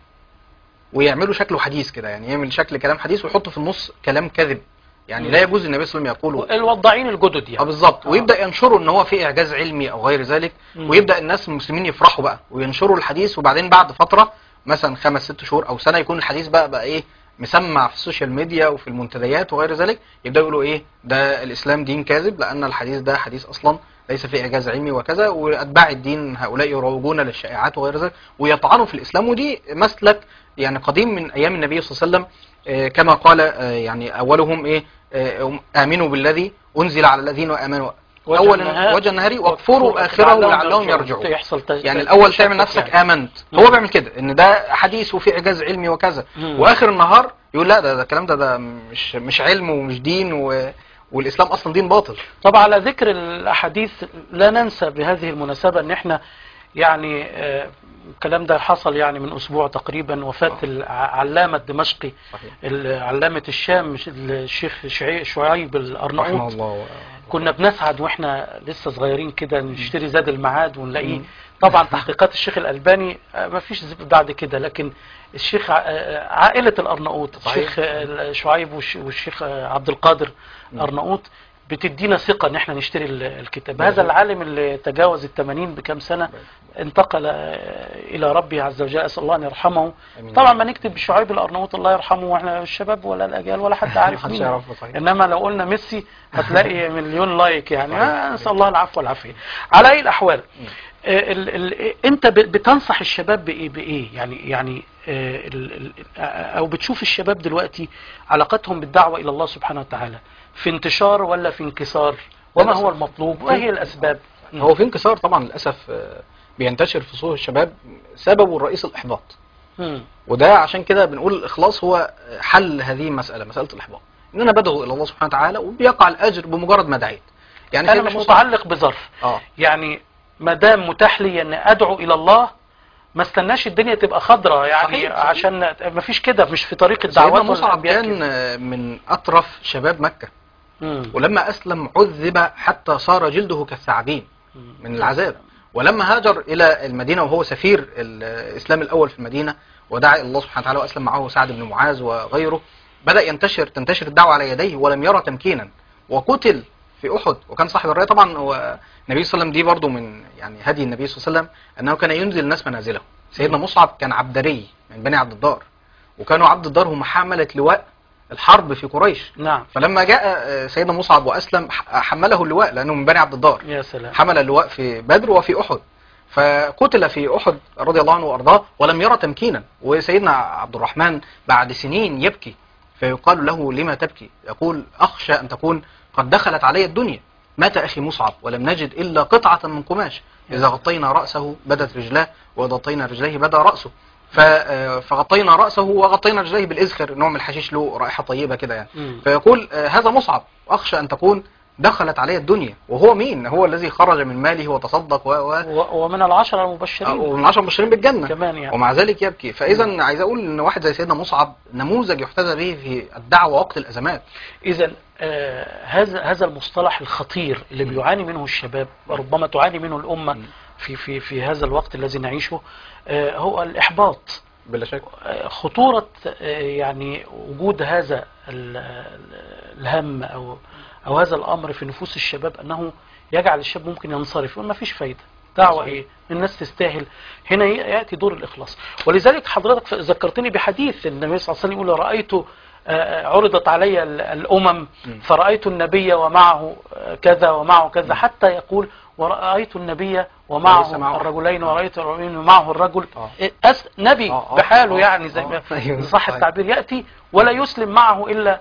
ويعملوا شكله حديث كده يعني يعمل شكل كلام حديث ويحط في النص كلام كذب يعني مم. لا يجوز النبي صلى الله عليه وسلم يقوله الوضاعين الجدد اه يعني بالظبط آه. ويبدا ينشروا ان هو في اعجاز علمي او غير ذلك مم. ويبدا الناس المسلمين يفرحوا بقى وينشروا الحديث وبعدين بعد فتره مثلا خمس ست شهور او سنه يكون الحديث بقى بقى ايه مسمع في السوشيال ميديا وفي المنتديات وغير ذلك يبداوا يقولوا ايه ده الاسلام دين كاذب لان الحديث ده حديث اصلا ليس فيه اعجاز علمي وكذا واتباع الدين هؤلاء يروجون للشائعات وغير ذلك ويطعنوا في الاسلام ودي مسلك يعني قديم من ايام النبي صلى الله عليه وسلم آه، كما قال آه، يعني اولهم ايه آه، امنوا بالذي انزل على الذين امنوا اولا وجه النهاري واكفروا اخره لعلهم يرجعون يحصل تج- يعني الاول تشتت تعمل نفسك يعني. امنت مم. هو بيعمل كده ان ده حديث وفيه اعجاز علمي وكذا مم. واخر النهار يقول لا ده ده الكلام ده ده مش مش علم ومش دين و والاسلام اصلا دين باطل طب على ذكر الاحاديث لا ننسى بهذه المناسبة ان احنا يعني آه، الكلام ده حصل يعني من اسبوع تقريبا وفاة آه. العلامة الدمشقي صحيح علامة الشام مش- الشيخ شعي- شعيب رحمه الارناؤوط الله و... كنا بنسعد واحنا لسه صغيرين كده نشتري زاد المعاد ونلاقيه مم. طبعا تحقيقات الشيخ الألباني آه، ما فيش بعد كده لكن الشيخ ع- آه، عائلة الأرناؤوط صحيح. الشيخ آه، شعيب والش- والشيخ آه، عبد القادر مم. أرناؤوط بتدينا ثقة ان احنا نشتري ال- الكتاب نعم. هذا العالم اللي تجاوز الثمانين بكم سنة انتقل آه، إلى ربه عز وجل أسأل الله أن يرحمه أمين. طبعا ما نكتب شعيب الأرناؤوط الله يرحمه واحنا الشباب ولا الأجيال ولا حد عارف محدش مين يعرفه صحيح انما لو قلنا ميسي هتلاقي مليون لايك يعني آه، نسال الله العفو والعافيه على اي الاحوال آه، ال ال انت ب- بتنصح الشباب بايه بايه يعني يعني آه، ال ال آه، او بتشوف الشباب دلوقتي علاقتهم بالدعوه الى الله سبحانه وتعالى في انتشار ولا في انكسار وما للأسف. هو المطلوب وهي الاسباب هو في انكسار طبعا للاسف آه، بينتشر في صدور الشباب سببه الرئيس الاحباط مم. وده عشان كده بنقول الاخلاص هو حل هذه المساله مساله الاحباط ان انا بدعو الى الله سبحانه وتعالى وبيقع الاجر بمجرد ما دعيت يعني انا سيدنا مش موسى- متعلق بظرف اه يعني ما دام متاح لي ان ادعو الى الله ما استناش الدنيا تبقى خضراء يعني صحيح، صحيح. عشان ما فيش كده مش في طريق سيدنا الدعوات مصعب والأنبياء كان كده. آه، من اطرف شباب مكه مم. ولما اسلم عذب حتى صار جلده كالثعابين من العذاب ولما هاجر الى المدينه وهو سفير الاسلام الاول في المدينه ودعا الى الله سبحانه وتعالى واسلم معه سعد بن معاذ وغيره بدا ينتشر تنتشر الدعوه على يديه ولم يرى تمكينا وقتل في احد وكان صاحب الرايه طبعا هو النبي صلى الله عليه وسلم دي برضه من يعني هدي النبي صلى الله عليه وسلم انه كان ينزل الناس منازلهم سيدنا مصعب كان عبدري من بني عبد الدار وكانوا عبد الدار هم حمله لواء الحرب في قريش نعم فلما جاء آه، سيدنا مصعب واسلم ح- حمله اللواء لانه من بني عبد الدار يا سلام حمل اللواء في بدر وفي احد فقتل في احد رضي الله عنه وارضاه ولم يرى تمكينا وسيدنا عبد الرحمن بعد سنين يبكي فيقال له لما تبكي يقول اخشى ان تكون قد دخلت علي الدنيا مات أخي مصعب ولم نجد إلا قطعة من قماش إذا غطينا رأسه بدت رجلاه وإذا غطينا رجليه بدا رأسه ف- آه، فغطينا رأسه وغطينا رجليه بالإزخر نوع من الحشيش له رائحة طيبة كده يعني مم. فيقول آه، هذا مصعب أخشى أن تكون دخلت عليه الدنيا وهو مين هو الذي خرج من ماله وتصدق و... و... و- ومن العشرة المبشرين ومن عشر مبشرين بالجنة كمان يعني ومع ذلك يبكي فإذا عايز أقول إن واحد زي سيدنا مصعب نموذج يحتذى به في الدعوة وقت الأزمات إذا آه هذا هذا المصطلح الخطير اللي بيعاني منه الشباب وربما تعاني منه الأمة في في في هذا الوقت الذي نعيشه آه هو الإحباط بلا شك آه خطورة آه يعني وجود هذا ال- ال- الهم أو أو هذا الأمر في نفوس الشباب أنه يجعل الشاب ممكن ينصرف يقول ما فيش فايدة دعوة صحيح. ايه الناس تستاهل هنا ي- يأتي دور الإخلاص ولذلك حضرتك ذكرتني بحديث النبي صلى الله عليه وسلم يقول رأيت آه، عرضت علي ال- الأمم م. فرأيت النبي ومعه آه، كذا ومعه كذا حتى يقول ورأيت النبي وليس ومعه معه الرجلين ورأيت الرجلين ومعه الرجل آه. إيه، أس نبي آه، آه، بحاله آه، يعني زي آه، ما أيوه، صح صحيح. التعبير يأتي ولا يسلم معه إلا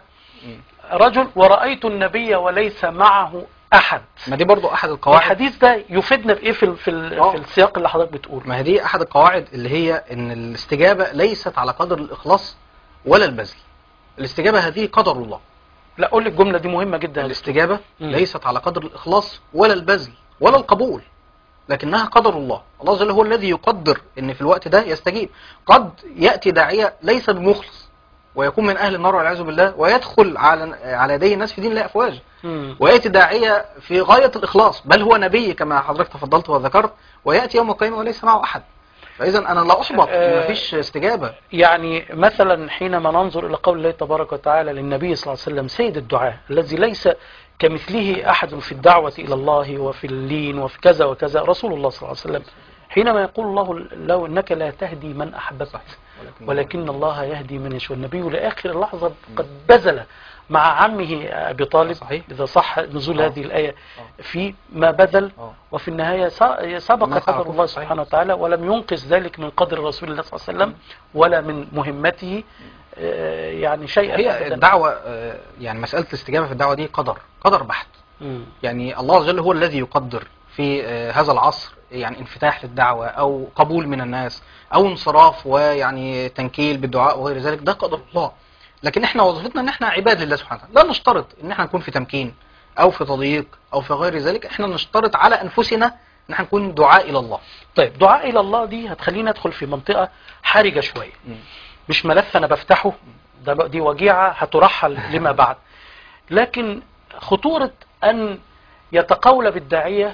رجل ورأيت النبي وليس معه أحد ما دي برضو أحد القواعد الحديث ده يفيدنا بإيه في, ال- في, ال- آه. في السياق اللي حضرتك بتقول ما هي دي أحد القواعد اللي هي إن الاستجابة ليست على قدر الإخلاص ولا البذل الاستجابة هذه قدر الله لا قول لي الجملة دي مهمة جدا الاستجابة مم. ليست على قدر الإخلاص ولا البذل ولا القبول لكنها قدر الله الله جل هو الذي يقدر ان في الوقت ده يستجيب قد يأتي داعية ليس بمخلص ويكون من أهل النار والعياذ بالله ويدخل على على يديه الناس في دين الله أفواج مم. ويأتي داعية في غاية الإخلاص بل هو نبي كما حضرتك تفضلت وذكرت ويأتي يوم القيامة وليس معه أحد فإذا أنا لا أحبط آه. مفيش استجابة يعني مثلا حينما ننظر إلى قول الله تبارك وتعالى للنبي صلى الله عليه وسلم سيد الدعاء الذي ليس كمثله أحد في الدعوة إلى الله وفي اللين وفي كذا وكذا رسول الله صلى الله عليه وسلم حينما يقول الله له إنك لا تهدي من أحببت ولكن الله يهدي من يشاء النبي لآخر لحظة قد بذل مع عمه أبي طالب صحيح. إذا صح نزول آه. هذه الآية في ما بذل آه. وفي النهاية س- سبق الناس قدر عرفوه. الله صحيح. سبحانه وتعالى ولم ينقص ذلك من قدر رسول الله صلى الله عليه وسلم ولا من مهمته آه، يعني شيئا هي أبداً. الدعوة آه، يعني مسألة الاستجابة في الدعوة دي قدر قدر بحت مم. يعني الله عز وجل هو الذي يقدر في آه، هذا العصر يعني انفتاح للدعوة أو قبول من الناس أو انصراف ويعني تنكيل بالدعاء وغير ذلك ده قدر الله لكن احنا وظيفتنا ان احنا عباد لله سبحانه وتعالى لا نشترط ان احنا نكون في تمكين أو في تضييق أو في غير ذلك احنا نشترط على أنفسنا ان احنا نكون دعاء إلى الله طيب دعاء إلى الله دي هتخلينا ندخل في منطقة حرجة شوية مش ملف أنا بفتحه ده بقى- دي وجيعة هترحل لما بعد لكن خطورة أن يتقولب الداعية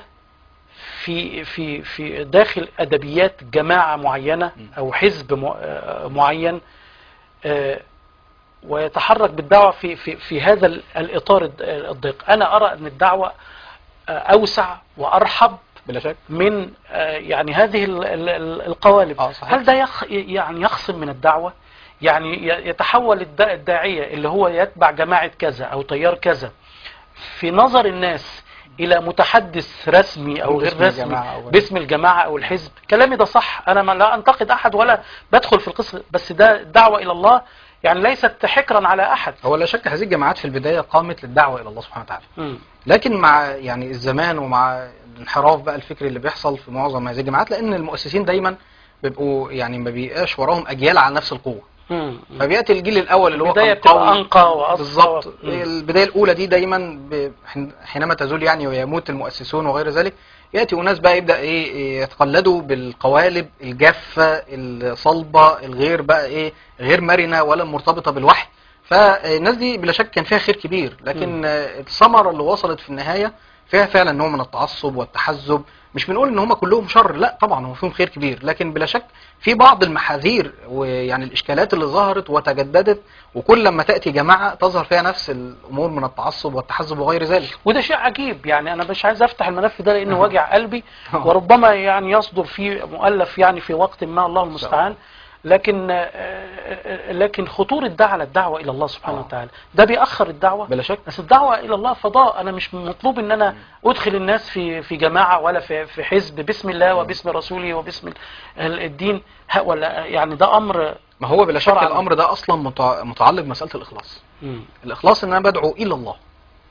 في في في داخل أدبيات جماعة معينة أو حزب مع- آه، معين آه، ويتحرك بالدعوة في في في هذا ال- الإطار الد- الضيق أنا أرى أن الدعوة آه، أوسع وأرحب بلا شك من آه، يعني هذه ال- ال- ال- القوالب آه، صحيح. هل ده يخ يعني يخصم من الدعوة يعني ي- يتحول الدا- الداعية اللي هو يتبع جماعة كذا أو تيار كذا في نظر الناس إلى متحدث رسمي أو غير باسم رسمي الجماعة أو غير- باسم الجماعة أو الحزب كلامي ده صح أنا ما لا أنتقد أحد ولا بدخل في القصة بس ده دعوة إلى الله يعني ليست حكرا على أحد هو لا شك هذه الجماعات في البداية قامت للدعوة إلى الله سبحانه وتعالى مم. لكن مع يعني الزمان ومع الانحراف بقى الفكري اللي بيحصل في معظم هذه الجامعات لان المؤسسين دايما بيبقوا يعني ما بيبقاش وراهم اجيال على نفس القوه مم. فبياتي الجيل الاول اللي هو البداية كان بتبقى قوي أنقى وأصفى بالظبط مم. البدايه الاولى دي دايما ب- حين- حينما تزول يعني ويموت المؤسسون وغير ذلك ياتي اناس بقى يبدا ايه إيه يتقلدوا بالقوالب الجافه الصلبه الغير بقى ايه غير مرنه ولا مرتبطه بالوحي فالناس دي بلا شك كان فيها خير كبير لكن آه، الثمره اللي وصلت في النهايه فيها فعلا نوع من التعصب والتحزب مش بنقول ان هم كلهم شر لا طبعا هو فيهم خير كبير لكن بلا شك في بعض المحاذير ويعني الاشكالات اللي ظهرت وتجددت وكل لما تاتي جماعه تظهر فيها نفس الامور من التعصب والتحزب وغير ذلك وده شيء عجيب يعني انا مش عايز افتح الملف ده لانه أها. وجع قلبي أه. وربما يعني يصدر فيه مؤلف يعني في وقت ما الله المستعان لكن آه، آه، لكن خطورة ده على الدعوة إلى الله سبحانه أه. وتعالى ده بيأخر الدعوة بلا شك بس الدعوة إلى الله فضاء أنا مش مطلوب إن أنا أدخل الناس في في جماعة ولا في في حزب باسم الله وباسم رسوله وباسم ال- الدين ها- ولا يعني ده أمر ما هو بلا شك شرعاً. الامر ده اصلا متع- متعلق بمساله الاخلاص مم. الاخلاص ان انا بدعو الى الله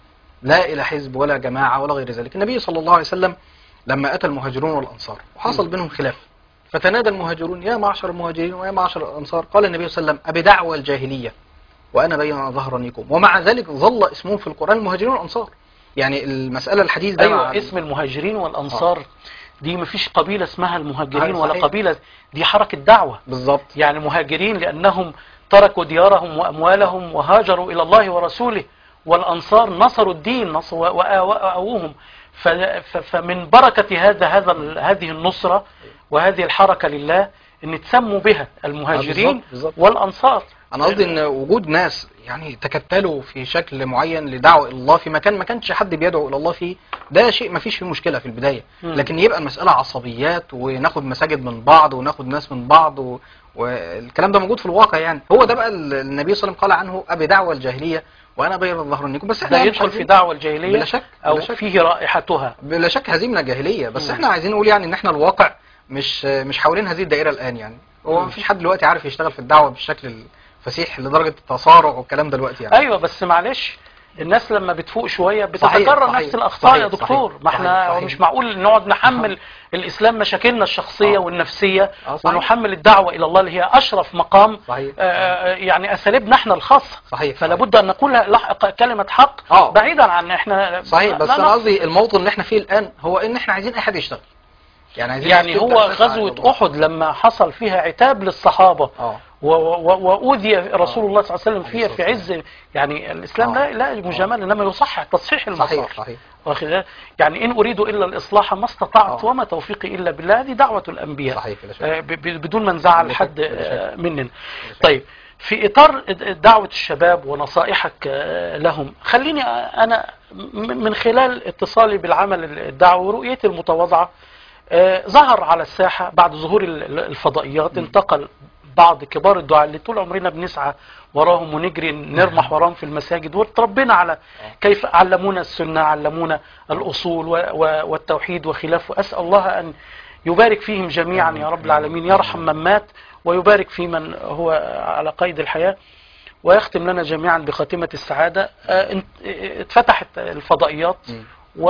لا الى حزب ولا جماعه ولا غير ذلك النبي صلى الله عليه وسلم لما اتى المهاجرون والانصار وحصل بينهم خلاف فتنادى المهاجرون يا معشر المهاجرين ويا معشر الانصار قال النبي صلى الله عليه وسلم ابدعوى الجاهليه وانا بين ظهرانيكم ومع ذلك ظل اسمهم في القران المهاجرين والانصار يعني المساله الحديث ده مع ايوه اسم المهاجرين والانصار دي مفيش قبيله اسمها المهاجرين آه، ولا صحيح. قبيله دي حركه دعوه بالظبط يعني مهاجرين لأنهم تركوا ديارهم وأموالهم وهاجروا إلى الله ورسوله والأنصار نصروا الدين نصر وأووهم ف- ف- فمن بركة هذا هذا ال- هذه النصرة وهذه الحركة لله أن تسموا بها المهاجرين بالظبط، بالظبط. والأنصار انا قصدي ان وجود ناس يعني تكتلوا في شكل معين لدعوه الى الله في مكان ما كانش حد بيدعو الى الله فيه ده شيء ما فيش فيه مشكله في البدايه مم. لكن يبقى المساله عصبيات وناخد مساجد من بعض وناخد ناس من بعض و... والكلام ده موجود في الواقع يعني هو ده بقى ال- النبي صلى الله عليه وسلم قال عنه ابي دعوه الجاهليه وانا بين ظهرانيكم بس ده احنا مش يدخل في عايزين- دعوة الجاهلية بلا شك أو بلا شك فيه رائحتها بلا شك هزيمه جاهليه بس مم. احنا عايزين نقول يعني ان احنا الواقع مش مش حوالين هذه الدائره الان يعني هو مم. مفيش حد دلوقتي عارف يشتغل في الدعوه بالشكل الفسيح لدرجه التصارع والكلام ده دلوقتي يعني ايوه بس معلش الناس لما بتفوق شويه صحيح، بتتكرر صحيح، نفس الاخطاء يا صحيح، دكتور صحيح، ما احنا صحيح، هو صحيح. مش معقول نقعد نحمل الاسلام مشاكلنا الشخصيه آه. والنفسيه آه، صحيح. ونحمل الدعوه الى الله اللي هي اشرف مقام صحيح. آه، آه، يعني اساليبنا احنا الخاصه صحيح فلا صحيح. بد ان نقول لحق كلمه حق آه. بعيدا عن احنا صحيح بس لا انا نقصد. قصدي الموطن اللي احنا فيه الان هو ان احنا عايزين اي حد يشتغل يعني عايزين يعني الناس هو تبدأ تسعى غزوه إلى الله. احد لما حصل فيها عتاب للصحابه اه و- و- واوذي رسول الله صلى الله عليه وسلم فيها عليه في الصلاة عز يعني الاسلام آه. لا لا مجامله انما يصحح تصحيح المسار صحيح صحيح واخد بالك؟ يعني إن أريد إلا الإصلاح ما استطعت آه. وما توفيقي إلا بالله هذه دعوة الأنبياء صحيح بلا شك آه، ب- ب- بدون ما نزعل بلا شك، حد بلا شك. آه، مننا شك. طيب في إطار دعوة الشباب ونصائحك آه، لهم خليني أنا م- من خلال اتصالي بالعمل الدعوي ورؤيتي المتواضعة آه، ظهر على الساحة بعد ظهور ال- ال- الفضائيات انتقل بعض كبار الدعاء اللي طول عمرنا بنسعى وراهم ونجري نرمح وراهم في المساجد وتربينا على كيف علمونا السنة علمونا الأصول و- و- والتوحيد وخلافه أسأل الله أن يبارك فيهم جميعا يا رب العالمين يرحم من مات ويبارك في من هو على قيد الحياة ويختم لنا جميعا بخاتمة السعادة آه، انت- آه، اتفتحت الفضائيات مم.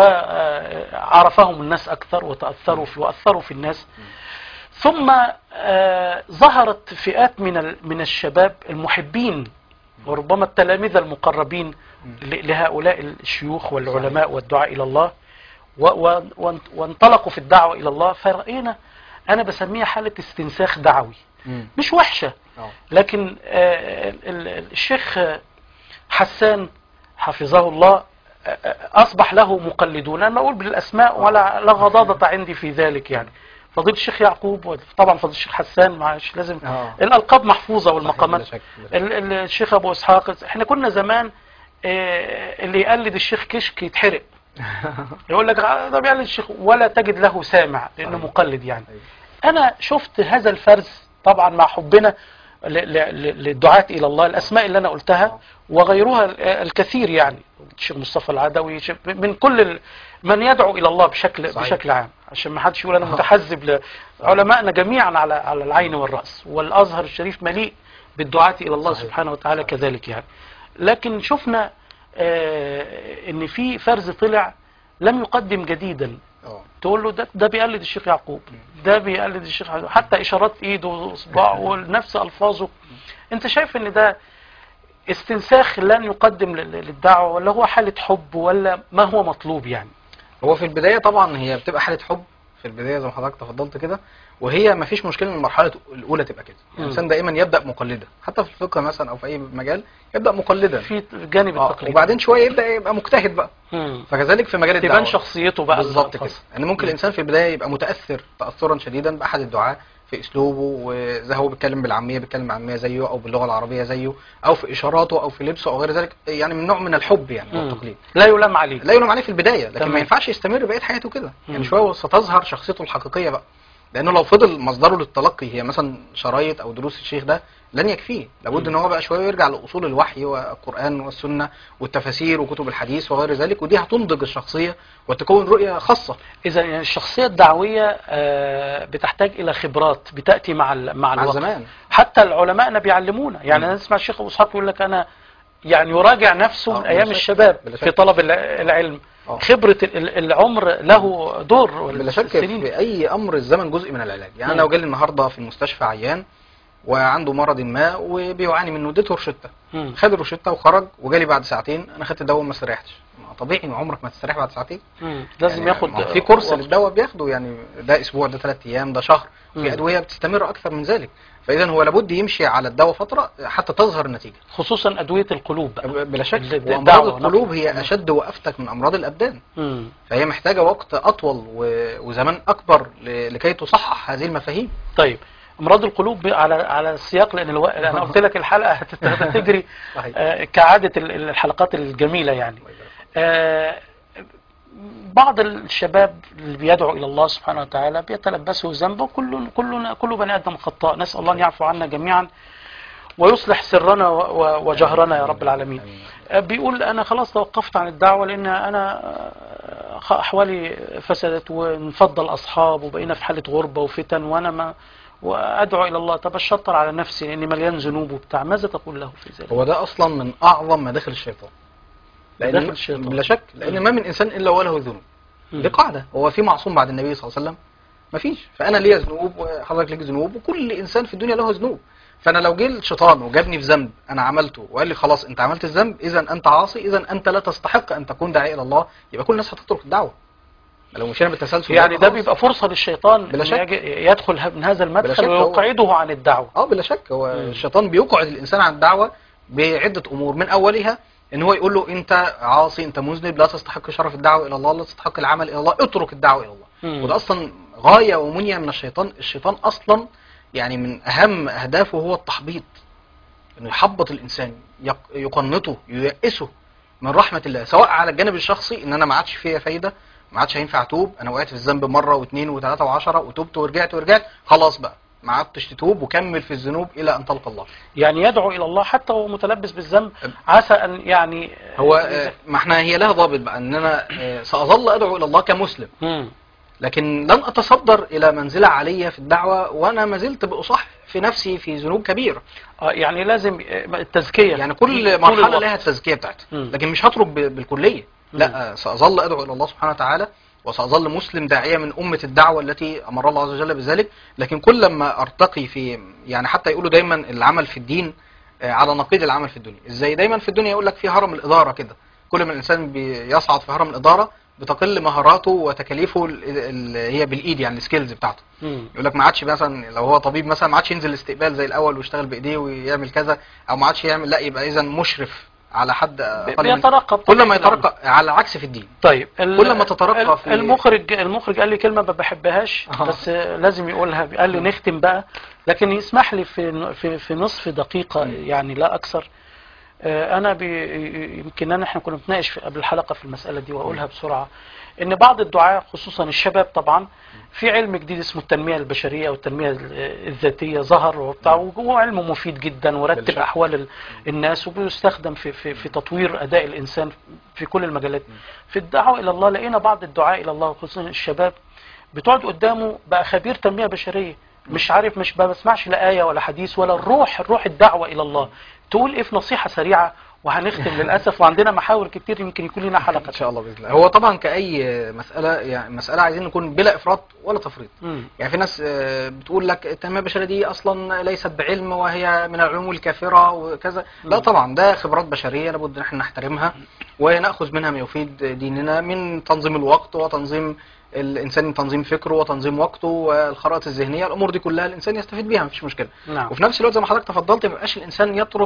وعرفهم الناس أكثر وتأثروا في وأثروا في الناس ثم آه، ظهرت فئات من ال- من الشباب المحبين وربما التلامذة المقربين ل- لهؤلاء الشيوخ والعلماء والدعاء إلى الله و- و- وان- وانطلقوا في الدعوة إلى الله فرأينا أنا بسميها حالة استنساخ دعوي مم. مش وحشة اه لكن آه، ال- ال- الشيخ آه، حسان حفظه الله آه، آه، أصبح له مقلدون أنا أقول بالأسماء ولا لا غضاضة عندي في ذلك يعني فضيلة الشيخ يعقوب وطبعا فضيلة الشيخ حسان معلش لازم اه الألقاب محفوظة بلا والمقامات شك، بلا شك. ال- ال- الشيخ أبو إسحاق احنا كنا زمان آه، اللي يقلد الشيخ كشك يتحرق يقول لك آه، ده بيقلد الشيخ ولا تجد له سامع لأنه صحيح. مقلد يعني أيوة. أنا شفت هذا الفرز طبعا مع حبنا ل- ل- ل- للدعاة إلى الله الأسماء اللي أنا قلتها آه. وغيرها ال- الكثير يعني الشيخ مصطفى العدوي شيخ- من كل ال- من يدعو إلى الله بشكل صحيح. بشكل عام عشان ما حدش يقول أنا آه. متحزب لعلمائنا جميعا على على العين والرأس والأزهر الشريف مليء بالدعاة إلى الله صحيح. سبحانه وتعالى صحيح. كذلك يعني لكن شفنا آه، إن في فرز طلع لم يقدم جديدا اه تقول له ده, ده بيقلد الشيخ يعقوب ده بيقلد الشيخ يعقوب. حتى اشارات ايده واصبعه ونفس الفاظه انت شايف ان ده استنساخ لن يقدم لل- للدعوه ولا هو حاله حب ولا ما هو مطلوب يعني هو في البدايه طبعا هي بتبقى حاله حب في البدايه زي ما حضرتك تفضلت كده وهي ما فيش مشكله ان المرحله الاولى تبقى كده مم. الانسان دائما يبدا مقلدا حتى في الفقه مثلا او في اي مجال يبدا مقلدا في جانب آه، التقليد وبعدين شويه يبدا يبقى مجتهد بقى مم. فكذلك في مجال الدعوه تبان شخصيته بقى بالظبط كده الخاصة. ان ممكن الانسان في البدايه يبقى متاثر تاثرا شديدا باحد الدعاه في اسلوبه وزي هو بيتكلم بالعاميه بيتكلم بالعاميه زيه او باللغه العربيه زيه او في اشاراته او في لبسه او غير ذلك يعني من نوع من الحب يعني مم. والتقليد لا يلام عليه لا يلوم عليه في البدايه لكن تمام. ما ينفعش يستمر بقيه حياته كده يعني مم. شويه ستظهر شخصيته الحقيقيه بقى لانه لو فضل مصدره للتلقي هي مثلا شرايط او دروس الشيخ ده لن يكفيه لابد ان هو بقى شويه يرجع لاصول الوحي والقران والسنه والتفاسير وكتب الحديث وغير ذلك ودي هتنضج الشخصيه وتكون رؤيه خاصه اذا يعني الشخصيه الدعويه آه، بتحتاج الى خبرات بتاتي مع ال- مع مع الوقت الزمان حتى العلماءنا بيعلمونا يعني مم. انا اسمع الشيخ ابو اسحاق يقول لك انا يعني يراجع نفسه آه، من ايام بلا شك. الشباب بلا في شك. طلب الع- العلم آه. خبرة ال- العمر له دور بلا شك السنين. في اي امر الزمن جزء من العلاج يعني مم. لو جالي النهارده في المستشفى عيان وعنده مرض ما وبيعاني منه اديته روشته مم. خد الروشته وخرج وجالي بعد ساعتين انا خدت الدواء وما استريحتش ما طبيعي ان عمرك ما تستريح بعد ساعتين مم. لازم يعني ياخد ما هو في كورس وقت. للدواء بياخده يعني ده اسبوع ده ثلاث ايام ده شهر مم. في ادويه بتستمر اكثر من ذلك فاذا هو لابد يمشي على الدواء فتره حتى تظهر النتيجه خصوصا ادويه القلوب بقى بلا شك اللي- وامراض الدعوة القلوب نفسها. هي اشد وافتك من امراض الابدان مم. فهي محتاجه وقت اطول و- وزمان اكبر ل- لكي تصحح هذه المفاهيم طيب امراض القلوب على على السياق لان الو... انا قلت لك الحلقه هتت- هتجري صحيح. آه، كعاده ال- الحلقات الجميله يعني آه، بعض الشباب اللي بيدعو الى الله سبحانه وتعالى بيتلبسه ذنبه كل كل كل بني ادم خطاء نسال الله ان يعفو عنا جميعا ويصلح سرنا و- و- وجهرنا يا رب العالمين آه، بيقول انا خلاص توقفت عن الدعوه لان انا آه، خ- احوالي فسدت وانفضل اصحاب وبقينا في حاله غربه وفتن وانا ما وادعو الى الله طب الشطر على نفسي لاني مليان ذنوب وبتاع ماذا تقول له في ذلك؟ هو ده اصلا من اعظم مداخل الشيطان مداخل لان الشيطان. بلا شك لان ما من انسان الا وله ذنوب دي قاعده هو في معصوم بعد النبي صلى الله عليه وسلم مفيش فانا ليا ذنوب وحضرتك ليك ذنوب وكل انسان في الدنيا له ذنوب فانا لو جه الشيطان وجابني في ذنب انا عملته وقال لي خلاص انت عملت الذنب اذا انت عاصي اذا انت لا تستحق ان تكون داعي الى الله يبقى كل الناس هتترك الدعوه لو مشينا بالتسلسل يعني ده خلاص. بيبقى فرصه للشيطان بلا إنه شك. يجي- يدخل ه- من هذا بلا المدخل شك هو- ويقعده عن الدعوه اه بلا شك هو مم. الشيطان بيقعد الانسان عن الدعوه بعده امور من اولها ان هو يقول له انت عاصي انت مذنب لا تستحق شرف الدعوه الى الله لا تستحق العمل الى الله اترك الدعوه الى الله مم. وده اصلا غايه ومنيه من الشيطان الشيطان اصلا يعني من اهم اهدافه هو التحبيط انه يحبط الانسان يق- يقنطه ييأسه من رحمه الله سواء على الجانب الشخصي ان انا ما عادش فيا فايده ما عادش هينفع اتوب انا وقعت في الذنب مره واثنين وثلاثه وعشرة وتوبت ورجعت ورجعت خلاص بقى ما عدتش تتوب وكمل في الذنوب الى ان تلقى الله يعني يدعو الى الله حتى وهو متلبس بالذنب عسى ان يعني هو آه، ما احنا هي لها ضابط بقى ان انا آه، ساظل ادعو الى الله كمسلم مم. لكن لن اتصدر الى منزله عاليه في الدعوه وانا ما زلت باصح في نفسي في ذنوب كبيره آه، يعني لازم آه، التزكيه يعني طول كل مرحله الوقت. لها التزكيه بتاعتها مم. لكن مش هترك ب- بالكليه مم. لا آه، ساظل ادعو الى الله سبحانه وتعالى وساظل مسلم داعيه من امه الدعوه التي امر الله عز وجل بذلك لكن كل ما ارتقي في يعني حتى يقولوا دايما العمل في الدين آه، على نقيض العمل في الدنيا ازاي دايما في الدنيا يقول لك في هرم الاداره كده كل ما الانسان بيصعد في هرم الاداره بتقل مهاراته وتكاليفه ال- اللي هي بالايد يعني السكيلز بتاعته مم. يقول لك ما عادش مثلا لو هو طبيب مثلا ما عادش ينزل الاستقبال زي الاول ويشتغل بايديه ويعمل كذا او ما عادش يعمل لا يبقى اذا مشرف على حد اقل من بيترقب كل ما طبعاً. يترقى على العكس في الدين طيب ال- كل ما تترقى ال- في- المخرج المخرج قال لي كلمه ما بحبهاش آه. بس لازم يقولها قال لي نختم بقى لكن يسمح لي في في في نصف دقيقه يعني لا اكثر آه، انا بي يمكن انا احنا كنا بنتناقش في قبل الحلقه في المساله دي واقولها بسرعه ان بعض الدعاة خصوصا الشباب طبعا في علم جديد اسمه التنميه البشريه او التنميه الذاتيه ظهر وبتاع وهو علم مفيد جدا ورتب بالشك. احوال ال- الناس وبيستخدم في في في تطوير اداء الانسان في كل المجالات في الدعوه الى الله لقينا بعض الدعاء الى الله خصوصا الشباب بتقعد قدامه بقى خبير تنميه بشريه مش عارف مش ما بسمعش لا ايه ولا حديث ولا الروح الروح الدعوه الى الله تقول ايه في نصيحه سريعه وهنختم للاسف وعندنا محاور كتير يمكن يكون لنا حلقه ان شاء الله باذن الله هو طبعا كاي مساله يعني مساله عايزين نكون بلا افراط ولا تفريط مم. يعني في ناس آه، بتقول لك التنميه البشريه دي اصلا ليست بعلم وهي من العلوم الكافره وكذا لا طبعا ده خبرات بشريه لابد ان احنا نحترمها وناخذ منها ما يفيد ديننا من تنظيم الوقت وتنظيم الانسان تنظيم فكره وتنظيم وقته والخرائط الذهنيه الامور دي كلها الانسان يستفيد بيها مفيش مشكله نعم وفي نفس الوقت زي ما حضرتك تفضلت ما يبقاش الانسان يترك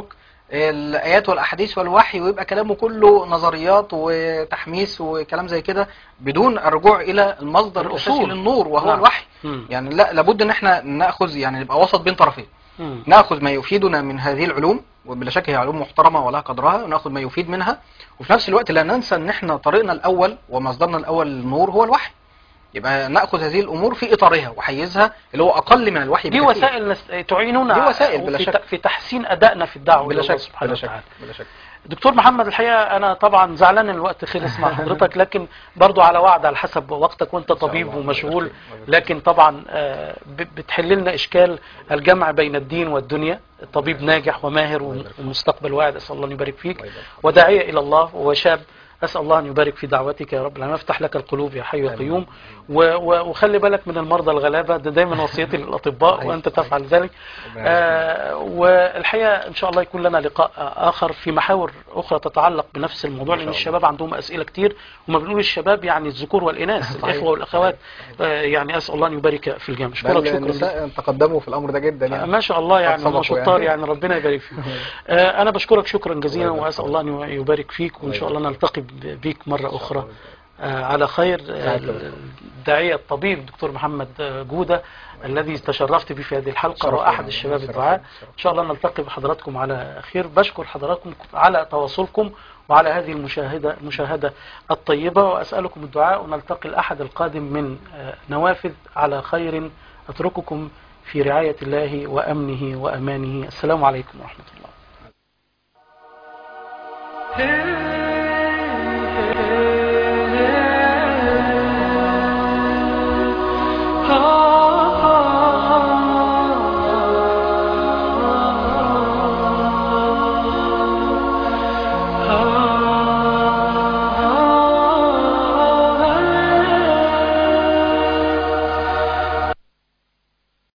الايات والاحاديث والوحي ويبقى كلامه كله نظريات وتحميس وكلام زي كده بدون الرجوع الى المصدر الاساسي الأصول. للنور وهو نعم. الوحي مم. يعني لا لابد ان احنا ناخذ يعني نبقى وسط بين طرفين مم. ناخذ ما يفيدنا من هذه العلوم وبلا شك هي علوم محترمه ولها قدرها وناخذ ما يفيد منها وفي نفس الوقت لا ننسى ان احنا طريقنا الاول ومصدرنا الاول للنور هو الوحي يبقى ناخذ هذه الامور في اطارها وحيزها اللي هو اقل من الوحي دي بكثير. وسائل نس... تعيننا دي وسائل بلا في, شك. ت... في تحسين ادائنا في الدعوه بلا الى الله شك سبحانه بلا شك وتعالى بلا شك دكتور محمد الحقيقة أنا طبعا زعلان إن الوقت خلص مع حضرتك لكن برضو على وعد على حسب وقتك وأنت طبيب الله. ومشغول لكن طبعا آه، ب- بتحل لنا إشكال الجمع بين الدين والدنيا طبيب ناجح وماهر ومستقبل واعد أسأل الله أن يبارك فيك وداعية إلى الله وشاب أسأل الله أن يبارك في دعوتك يا رب العالمين يفتح لك القلوب يا حي يا قيوم و- و- وخلي بالك من المرضى الغلابة ده دايما وصيتي للأطباء وأنت تفعل ذلك آه، والحقيقة إن شاء الله يكون لنا لقاء آخر في محاور أخرى تتعلق بنفس الموضوع لأن الشباب عندهم أسئلة كتير وما بنقول الشباب يعني الذكور والإناث الإخوة والأخوات آه، يعني أسأل الله أن يبارك في الجامعة أشكرك بل شكرا النساء تقدموا في الامر ده جدا آه، يعني ما شاء الله يعني سبقوا هم شطار يعني. يعني ربنا يبارك فيك آه، انا بشكرك شكرا جزيلا الله يبارك واسال الله ان يبارك فيك وان شاء الله نلتقي ب- بيك مره اخرى آه، على خير آه، سعادة الله. الداعيه الطبيب دكتور محمد آه، جوده الذي تشرفت به في هذه الحلقه شرف واحد لي. الشباب شرف الدعاء لي. شرف ان شاء الله نلتقي بحضراتكم على خير بشكر حضراتكم على تواصلكم وعلى هذه المشاهده المشاهده الطيبه واسالكم الدعاء ونلتقي الاحد القادم من آه، نوافذ على خير اترككم في رعايه الله وامنه وامانه السلام عليكم ورحمه الله Hey